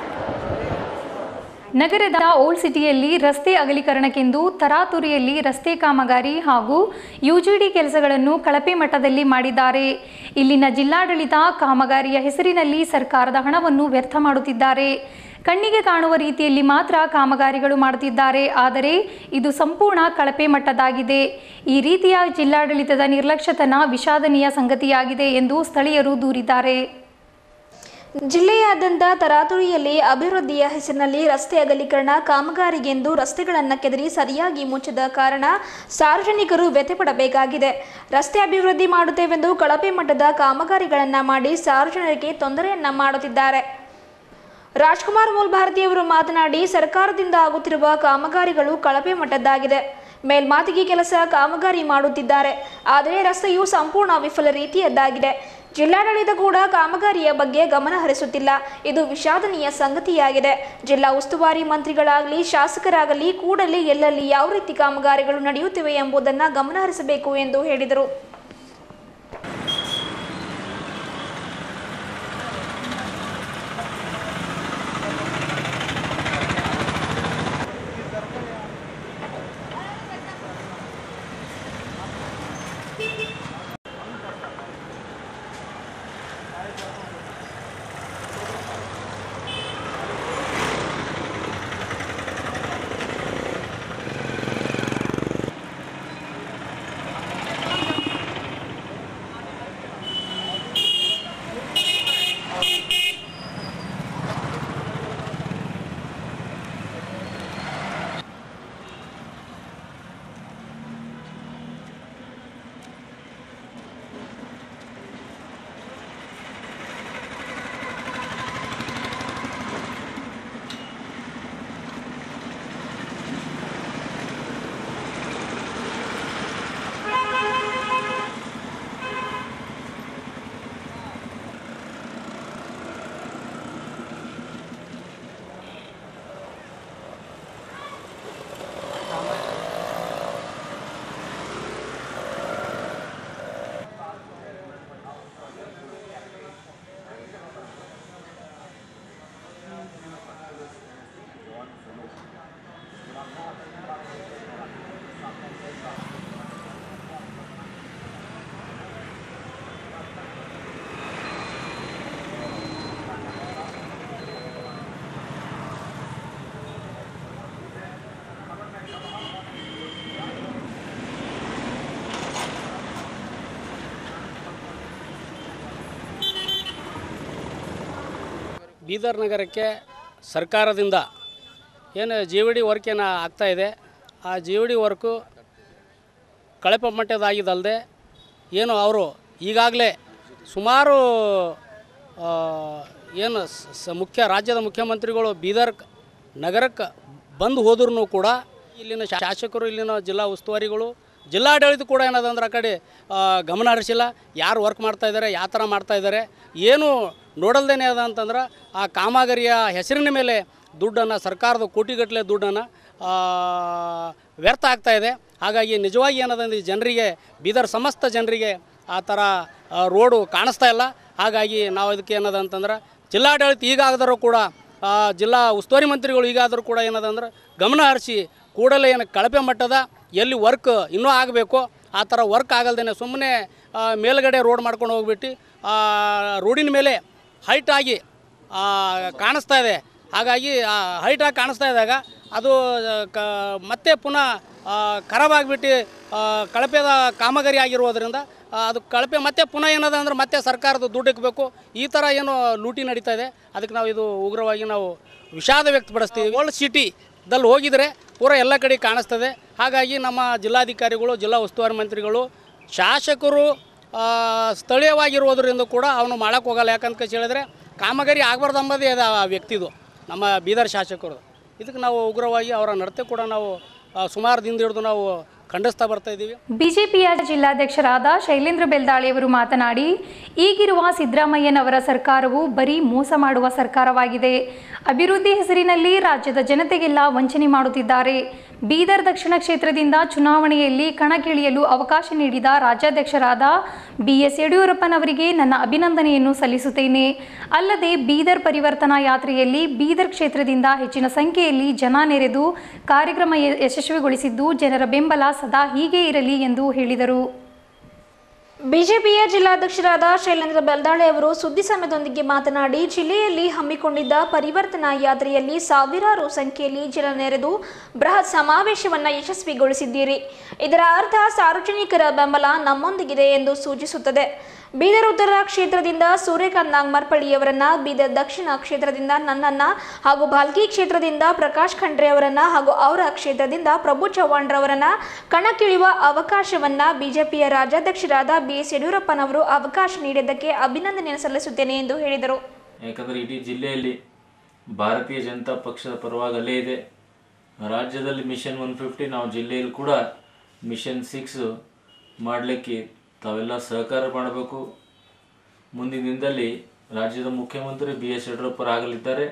ನಗರದ old ಸಿಟಿಯಲ್ಲಿ ರಸ್ತೆ ಅಗಲೀಕರಣಕ್ಕೆಂದು ತರಾತುರಿಯಲ್ಲಿ ರಸ್ತೆ ಕಾಮಗಾರಿ ಹಾಗೂ UGD ಕೆಲಸಗಳನ್ನು ಕಳಪೆ ಮಟ್ಟದಲ್ಲಿ ಮಾಡಿದ್ದಾರೆ ಇಲ್ಲಿನ ಜಿಲ್ಲಾಡಳಿತ ಕಾಮಗಾರಿಯ ಹೆಸರಿನಲ್ಲಿ ಸರ್ಕಾರದ ಹಣವನ್ನು ವ್ಯರ್ಥ ಮಾಡುತ್ತಿದ್ದಾರೆ ಕಣ್ಣಿಗೆ ಕಾಣುವ ರೀತಿಯಲ್ಲಿ ಮಾತ್ರ ಕಾಮಗಾರಿಗಳು ಮಾಡುತ್ತಿದ್ದಾರೆ ಆದರೆ ಇದು ಸಂಪೂರ್ಣ ಕಳಪೆ ಮಟ್ಟದಾಗಿದೆ ಈ ರೀತಿಯ ಜಿಲ್ಲಾಡಳಿತದ ನಿರ್ಲಕ್ಷ್ಯತನ ವಿಷಾದನೀಯ ಸಂಗತಿಯಾಗಿದೆ ಎಂದು ಸ್ಥಳೀಯರು ದೂರಿದ್ದಾರೆ ಜಿಲ್ಲೆಯಾದ್ಯಂತ ತರಾತುರಿಯಲ್ಲಿ ಅಭಿವೃದ್ಧಿಯ ಹೆಸರಿನಲ್ಲಿ ರಸ್ತೆ ಅಗಲೀಕರಣ ಕಾಮಗಾರಿಗೆಂದು ರಸ್ತೆಗಳನ್ನು ಕೆದರಿ ಸರಿಯಾಗಿ ಮುಚ್ಚದ ಕಾರಣ ಸಾರ್ವಜನಿಕರು ವ್ಯಥೆಪಡಬೇಕಾಗಿದೆ ರಸ್ತೆ ಅಭಿವೃದ್ಧಿ ಮಾಡುತ್ತೇವೆಂದು ಕಳಪೆ ಮಟ್ಟದ ಕಾಮಗಾರಿಗಳನ್ನು ಮಾಡಿ ಸಾರ್ವಜನಿಕರಿಗೆ ತೊಂದರೆಯನ್ನ ಮಾಡುತ್ತಿದ್ದಾರೆ ರಾಜ್ಕುಮಾರ್ ಮೂಲ್ಭಾರತಿಯವರು ಮಾತನಾಡಿ ಸರ್ಕಾರದಿಂದ ಆಗುತ್ತಿರುವ ಕಾಮಗಾರಿಗಳು ಕಳಪೆ ಮಟ್ಟದ್ದಾಗಿದೆ ಮೇಲ್ಮಾತಿಗೆ ಕೆಲಸ ಕಾಮಗಾರಿ ಮಾಡುತ್ತಿದ್ದಾರೆ ಆದರೆ ರಸ್ತೆಯು ಸಂಪೂರ್ಣ ವಿಫಲ ರೀತಿಯದ್ದಾಗಿದೆ ಜಿಲ್ಲಾಡಳಿತ ಕೂಡ ಕಾಮಗಾರಿಯ ಬಗ್ಗೆ ಗಮನ ಹರಿಸುತ್ತಿಲ್ಲ ಇದು ವಿಷಾದನೀಯ ಸಂಗತಿಯಾಗಿದೆ ಜಿಲ್ಲಾ ಉಸ್ತುವಾರಿ ಮಂತ್ರಿಗಳಾಗಲಿ ಶಾಸಕರಾಗಲಿ ಕೂಡಲೇ ಎಲ್ಲೆಲ್ಲಿ ಯಾವ ರೀತಿ ಕಾಮಗಾರಿಗಳು ನಡೆಯುತ್ತಿವೆ ಎಂಬುದನ್ನು ಗಮನ ಹರಿಸಬೇಕು ಎಂದು ಹೇಳಿದರು ಬೀದರ್ ನಗರಕ್ಕೆ ಸರ್ಕಾರದಿಂದ ಏನು ಜಿ ವಿ ಡಿ ವರ್ಕ್ ಏನು ಆಗ್ತಾಯಿದೆ ಆ ಜಿ ವಿ ಡಿ ವರ್ಕು ಕಳಪೆ ಮಟ್ಟದಾಗಿದ್ದಲ್ಲದೆ ಏನು ಅವರು ಈಗಾಗಲೇ ಸುಮಾರು ಆ, ಏನು ಸ- ಸ- ಮುಖ್ಯ ರಾಜ್ಯದ ಮುಖ್ಯಮಂತ್ರಿಗಳು ಬೀದರ್ ಕ- ನಗರಕ್ಕೆ ಬಂದು ಹೋದ್ರೂ ಕೂಡ ಇಲ್ಲಿನ ಶಾಸಕರು ಇಲ್ಲಿನ ಜಿಲ್ಲಾ ಉಸ್ತುವಾರಿಗಳು ಜಿಲ್ಲಾಡಳಿತ ಕೂಡ ಏನದಂದ್ರೆ ಆ ಕಡೆ ಆ, ಗಮನ ಹರಿಸಿಲ್ಲ ಯಾರು ವರ್ಕ್ ಮಾಡ್ತಾ ಇದ್ದಾರೆ ಯಾವ ಥರ ಮಾಡ್ತಾ ಇದ್ದಾರೆ ಏನು ನೋಡಲ್ದೇನೆ ಅದ ಅಂತಂದ್ರೆ ಆ ಕಾಮಗಾರಿಯ ಹೆಸರಿನ ಮೇಲೆ ದುಡ್ಡನ್ನು ಸರ್ಕಾರದ ಕೋಟಿಗಟ್ಟಲೆ ದುಡ್ಡನ್ನು ವ್ಯರ್ಥ ಆಗ್ತಾ ಇದೆ ಹಾಗಾಗಿ ನಿಜವಾಗಿ ಏನದಂದ್ರೆ ಈ ಜನರಿಗೆ ಬೀದರ್ ಸಮಸ್ತ ಜನರಿಗೆ ಆ ಥರ ಆ, ರೋಡು ಕಾಣಿಸ್ತಾ ಇಲ್ಲ ಹಾಗಾಗಿ ನಾವು ಅದಕ್ಕೆ ಏನದ ಅಂತಂದ್ರೆ ಜಿಲ್ಲಾಡಳಿತ ಈಗಾದರೂ ಕೂಡ ಆ, ಜಿಲ್ಲಾ ಉಸ್ತುವಾರಿ ಮಂತ್ರಿಗಳು ಈಗಾದರೂ ಕೂಡ ಏನದಂದ್ರೆ ಗಮನ ಹರಿಸಿ ಕೂಡಲೇ ಏನು ಕಳಪೆ ಮಟ್ಟದ ಎಲ್ಲಿ ವರ್ಕ್ ಇನ್ನೂ ಆಗಬೇಕು ಆ ಥರ ವರ್ಕ್ ಆಗಲ್ದೇನೆ ಸುಮ್ಮನೆ ಮೇಲ್ಗಡೆ ರೋಡ್ ಮಾಡ್ಕೊಂಡು ಹೋಗ್ಬಿಟ್ಟು ಆ, ರೋಡಿನ ಮೇಲೆ ಹೈಟಾಗಿ ಕಾಣಿಸ್ತಾ ಇದೆ ಹಾಗಾಗಿ ಹೈಟಾಗಿ ಕಾಣಿಸ್ತಾ ಇದ್ದಾಗ ಅದು ಕ ಮತ್ತೆ ಪುನಃ ಆ, ಖರಾಬ್ ಆಗಿಬಿಟ್ಟು ಕಳಪೆದ ಕಾಮಗಾರಿ ಆಗಿರೋದ್ರಿಂದ ಆ, ಅದು ಕಳಪೆ ಮತ್ತೆ ಪುನಃ ಏನದ ಅಂದ್ರೆ ಮತ್ತೆ ಸರ್ಕಾರದ ದುಡ್ಡು ಇಕ್ಕಬೇಕು ಈ ಥರ ಏನು ಲೂಟಿ ನಡೀತಾ ಇದೆ ಅದಕ್ಕೆ ನಾವು ಇದು ಉಗ್ರವಾಗಿ ನಾವು ವಿಷಾದ ವ್ಯಕ್ತಪಡಿಸ್ತೀವಿ ಓಲ್ಡ್ ಸಿಟಿದಲ್ಲಿ ಹೋಗಿದರೆ ಪೂರ ಎಲ್ಲ ಕಡೆ ಕಾಣಿಸ್ತದೆ ಹಾಗಾಗಿ ನಮ್ಮ ಜಿಲ್ಲಾಧಿಕಾರಿಗಳು ಜಿಲ್ಲಾ ಉಸ್ತುವಾರಿ ಮಂತ್ರಿಗಳು ಶಾಸಕರು ಆ, ಸ್ಥಳೀಯವಾಗಿರೋದ್ರಿಂದ ಕೂಡ ಅವನು ಮಾಡೋಕ್ಕೆ ಹೋಗಲ್ಲ ಯಾಕಂತ ಹೇಳಿದ್ರೆ ಕಾಮಗಾರಿ ಆಗಬಾರ್ದು ಅಂಬೋದೇ ಅದು ಆ ವ್ಯಕ್ತಿದು ನಮ್ಮ ಬೀದರ್ ಶಾಸಕರು ಇದಕ್ಕೆ ನಾವು ಉಗ್ರವಾಗಿ ಅವರ ನಡತೆ ಕೂಡ ನಾವು ಆ, ಸುಮಾರು ದಿನದ ಹಿಡಿದು ನಾವು ಖಂಡಿಸ್ತಾ ಬರ್ತಾ ಇದ್ದೀವಿ ಬಿಜೆಪಿಯ ಜಿಲ್ಲಾಧ್ಯಕ್ಷರಾದ ಶೈಲೇಂದ್ರ ಬೆಲ್ದಾಳಿಯವರು ಮಾತನಾಡಿ ಈಗಿರುವ ಸಿದ್ದರಾಮಯ್ಯನವರ ಸರ್ಕಾರವು ಬರೀ ಮೋಸ ಮಾಡುವ ಸರ್ಕಾರವಾಗಿದೆ ಅಭಿವೃದ್ಧಿ ಹೆಸರಿನಲ್ಲಿ ರಾಜ್ಯದ ಜನತೆಗೆಲ್ಲ ವಂಚನೆ ಮಾಡುತ್ತಿದ್ದಾರೆ ಬೀದರ್ ದಕ್ಷಿಣ ಕ್ಷೇತ್ರದಿಂದ ಚುನಾವಣೆಯಲ್ಲಿ ಕಣಕ್ಕಿಳಿಯಲು ಅವಕಾಶ ನೀಡಿದ ರಾಜ್ಯಾಧ್ಯಕ್ಷರಾದ ಬಿಎಸ್ ಯಡಿಯೂರಪ್ಪನವರಿಗೆ ನನ್ನ ಅಭಿನಂದನೆಯನ್ನು ಸಲ್ಲಿಸುತ್ತೇನೆ ಅಲ್ಲದೆ ಬೀದರ್ ಪರಿವರ್ತನಾ ಯಾತ್ರೆಯಲ್ಲಿ ಬೀದರ್ ಕ್ಷೇತ್ರದಿಂದ ಹೆಚ್ಚಿನ ಸಂಖ್ಯೆಯಲ್ಲಿ ಜನ ನೆರೆದು ಕಾರ್ಯಕ್ರಮ ಯ- ಯಶಸ್ವಿಗೊಳಿಸಿದ್ದು ಜನರ ಬೆಂಬಲ ಸದಾ ಹೀಗೆ ಇರಲಿ ಎಂದು ಹೇಳಿದರು ಬಿಜೆಪಿಯ ಜಿಲ್ಲಾಧ್ಯಕ್ಷರಾದ ಶೈಲೇಂದ್ರ ಬೆಲ್ದಾಳೆ ಅವರು ಸುದ್ದಿ ಸಮಯದೊಂದಿಗೆ ಮಾತನಾಡಿ ಜಿಲ್ಲೆಯಲ್ಲಿ ಹಮ್ಮಿಕೊಂಡಿದ್ದ ಪರಿವರ್ತನಾ ಯಾತ್ರೆಯಲ್ಲಿ ಸಾವಿರಾರು ಸಂಖ್ಯೆಯಲ್ಲಿ ಜನ ನೆರೆದು ಬೃಹತ್ ಸಮಾವೇಶವನ್ನು ಯಶಸ್ವಿಗೊಳಿಸಿದ್ದೀರಿ ಇದರ ಅರ್ಥ ಸಾರ್ವಜನಿಕರ ಬೆಂಬಲ ನಮ್ಮೊಂದಿಗಿದೆ ಎಂದು ಸೂಚಿಸುತ್ತದೆ ಬೀದರ್ ಉತ್ತರ ಕ್ಷೇತ್ರದಿಂದ ಸೂರ್ಯಕಾಂತ್ ನಾಗ್ಮರ್ಪಳ್ಳಿಯವರನ್ನ ಬೀದರ್ ದಕ್ಷಿಣ ಕ್ಷೇತ್ರದಿಂದ ನನ್ನನ್ನ ಹಾಗೂ ಭಾಲ್ಕಿ ಕ್ಷೇತ್ರದಿಂದ ಪ್ರಕಾಶ್ ಖಂಡ್ರೆ ಅವರನ್ನ ಹಾಗೂ ಅವರ ಕ್ಷೇತ್ರದಿಂದ ಪ್ರಭು ಚವ್ಹಾಣ್ ರವರನ್ನ ಕಣಕ್ಕಿಳಿಯುವ ಅವಕಾಶವನ್ನ ಬಿಜೆಪಿಯ ರಾಜ್ಯಾಧ್ಯಕ್ಷರಾದ ಬಿ ಎಸ್ ಯಡಿಯೂರಪ್ಪನವರು ಅವಕಾಶ ನೀಡಿದ್ದಕ್ಕೆ ಅಭಿನಂದನೆ ಸಲ್ಲಿಸುತ್ತೇನೆ ಎಂದು ಹೇಳಿದರು ಯಾಕಂದರೆ ಇಡೀ ಜಿಲ್ಲೆಯಲ್ಲಿ ಭಾರತೀಯ ಜನತಾ ಪಕ್ಷದ ಪರವಾಗಿ ಅಲ್ಲೇ ಇದೆ ರಾಜ್ಯದಲ್ಲಿ ಮಿಷನ್ ಒನ್ ಫಿಫ್ಟಿ ನಾವು ಜಿಲ್ಲೆಯಲ್ಲಿ ಕೂಡ ಮಿಷನ್ ಸಿಕ್ಸ್ ಮಾಡಲಿಕ್ಕೆ ತಾವೆಲ್ಲ ಸಹಕಾರ ಮಾಡಬೇಕು ಮುಂದಿನ ದಿನದಲ್ಲಿ ರಾಜ್ಯದ ಮುಖ್ಯಮಂತ್ರಿ ಬಿ ಎಸ್ ಯಡಿಯೂರಪ್ಪರಾಗಲಿದ್ದಾರೆ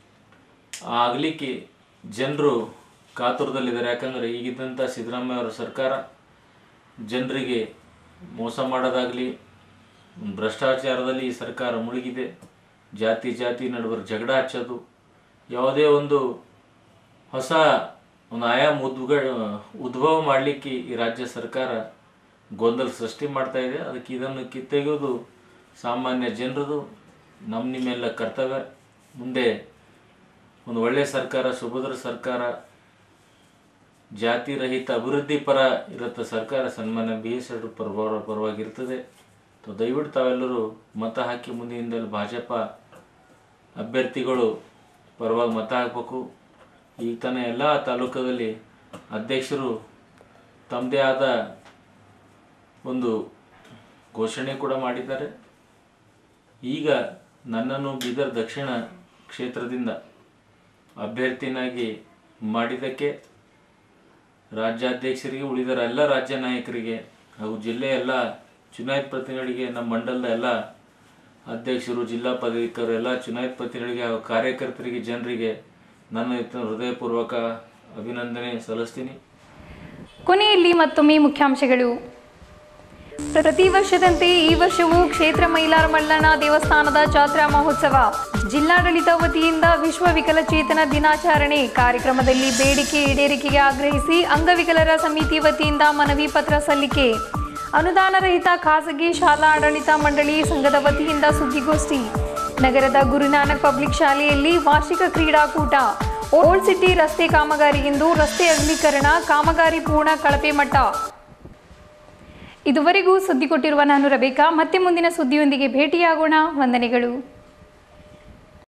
ಆಗಲಿಕ್ಕೆ ಜನರು ಕಾತುರದಲ್ಲಿದ್ದಾರೆ ಯಾಕಂದರೆ ಈಗಿದ್ದಂಥ ಸಿದ್ದರಾಮಯ್ಯ ಅವರ ಸರ್ಕಾರ ಜನರಿಗೆ ಮೋಸ ಮಾಡೋದಾಗಲಿ ಭ್ರಷ್ಟಾಚಾರದಲ್ಲಿ ಈ ಸರ್ಕಾರ ಮುಳುಗಿದೆ ಜಾತಿ ಜಾತಿ ನಡುವೆ ಜಗಳ ಹಚ್ಚೋದು ಯಾವುದೇ ಒಂದು ಹೊಸ ಒಂದು ಆಯಾಮ ಉದ್ಗ ಉದ್ಭವ ಮಾಡಲಿಕ್ಕೆ ಈ ರಾಜ್ಯ ಸರ್ಕಾರ ಗೊಂದಲ ಸೃಷ್ಟಿ ಮಾಡ್ತಾ ಇದೆ ಅದಕ್ಕೆ ಇದನ್ನು ಕಿತ್ತೆಗೆಯೋದು ಸಾಮಾನ್ಯ ಜನರದು ನಮ್ಮ ನಿಮ್ಮೆಲ್ಲ ಕರ್ತವ್ಯ ಮುಂದೆ ಒಂದು ಒಳ್ಳೆಯ ಸರ್ಕಾರ ಸುಭದ್ರ ಸರ್ಕಾರ ಜಾತಿ ರಹಿತ ಅಭಿವೃದ್ಧಿ ಪರ ಇರುತ್ತೆ ಸರ್ಕಾರ ಸನ್ಮಾನ್ಯ ಬಿ ಎಸ್ ಪರವ ಪರವಾಗಿರ್ತದೆ ಸೊ ದಯವಿಟ್ಟು ತಾವೆಲ್ಲರೂ ಮತ ಹಾಕಿ ಮುಂದಿನಿಂದಲೂ ಭಾಜಪ ಅಭ್ಯರ್ಥಿಗಳು ಪರವಾಗಿ ಮತ ಹಾಕಬೇಕು ಈಗ ತಾನೇ ಎಲ್ಲ ತಾಲೂಕದಲ್ಲಿ ಅಧ್ಯಕ್ಷರು ತಮ್ಮದೇ ಆದ ಒಂದು ಘೋಷಣೆ ಕೂಡ ಮಾಡಿದ್ದಾರೆ ಈಗ ನನ್ನನ್ನು ಬೀದರ್ ದಕ್ಷಿಣ ಕ್ಷೇತ್ರದಿಂದ ಅಭ್ಯರ್ಥಿನಾಗಿ ಮಾಡಿದ್ದಕ್ಕೆ ರಾಜ್ಯಾಧ್ಯಕ್ಷರಿಗೆ ಉಳಿದ ಎಲ್ಲ ರಾಜ್ಯ ನಾಯಕರಿಗೆ ಹಾಗೂ ಜಿಲ್ಲೆಯ ಎಲ್ಲ ಚುನಾಯಿತ ಪ್ರತಿನಿಧಿಗಳಿಗೆ ನಮ್ಮ ಮಂಡಲದ ಎಲ್ಲ ಅಧ್ಯಕ್ಷರು ಜಿಲ್ಲಾ ಪದಾಧಿಕಾರಿ ಎಲ್ಲ ಚುನಾಯಿತ ಪ್ರತಿನಿಧಿಗಳಿಗೆ ಹಾಗೂ ಕಾರ್ಯಕರ್ತರಿಗೆ ಜನರಿಗೆ ನನ್ನ ಇತ್ತ ಹೃದಯಪೂರ್ವಕ ಅಭಿನಂದನೆ ಸಲ್ಲಿಸ್ತೀನಿ ಕೊನೆಯಲ್ಲಿ ಮತ್ತೊಮ್ಮೆ ಮುಖ್ಯಾಂಶಗಳು ಪ್ರತಿ ವರ್ಷದಂತೆ ಈ ವರ್ಷವೂ ಕ್ಷೇತ್ರ ಮೈಲಾರ ಮಲ್ಲಣ್ಣ ದೇವಸ್ಥಾನದ ಜಾತ್ರಾ ಮಹೋತ್ಸವ ಜಿಲ್ಲಾಡಳಿತ ವತಿಯಿಂದ ವಿಶ್ವ ವಿಕಲಚೇತನ ದಿನಾಚರಣೆ ಕಾರ್ಯಕ್ರಮದಲ್ಲಿ ಬೇಡಿಕೆ ಈಡೇರಿಕೆಗೆ ಆಗ್ರಹಿಸಿ ಅಂಗವಿಕಲರ ಸಮಿತಿ ವತಿಯಿಂದ ಮನವಿ ಪತ್ರ ಸಲ್ಲಿಕೆ ಅನುದಾನ ರಹಿತ ಖಾಸಗಿ ಶಾಲಾ ಆಡಳಿತ ಮಂಡಳಿ ಸಂಘದ ವತಿಯಿಂದ ಸುದ್ದಿಗೋಷ್ಠಿ ನಗರದ ಗುರುನಾನಕ್ ಪಬ್ಲಿಕ್ ಶಾಲೆಯಲ್ಲಿ ವಾರ್ಷಿಕ ಕ್ರೀಡಾಕೂಟ ಓಲ್ಡ್ ಸಿಟಿ ರಸ್ತೆ ಕಾಮಗಾರಿಗಿಂದು ರಸ್ತೆ ಅಗಲೀಕರಣ ಕಾಮಗಾರಿ ಪೂರ್ಣ ಕಳಪೆ ಮಟ್ಟ ಇದುವರೆಗೂ ಸುದ್ದಿ ಕೊಟ್ಟಿರುವ ನಾನು ರಬೇಕಾ ಮತ್ತೆ ಮುಂದಿನ ಸುದ್ದಿಯೊಂದಿಗೆ ಭೇಟಿಯಾಗೋಣ ವಂದನೆಗಳು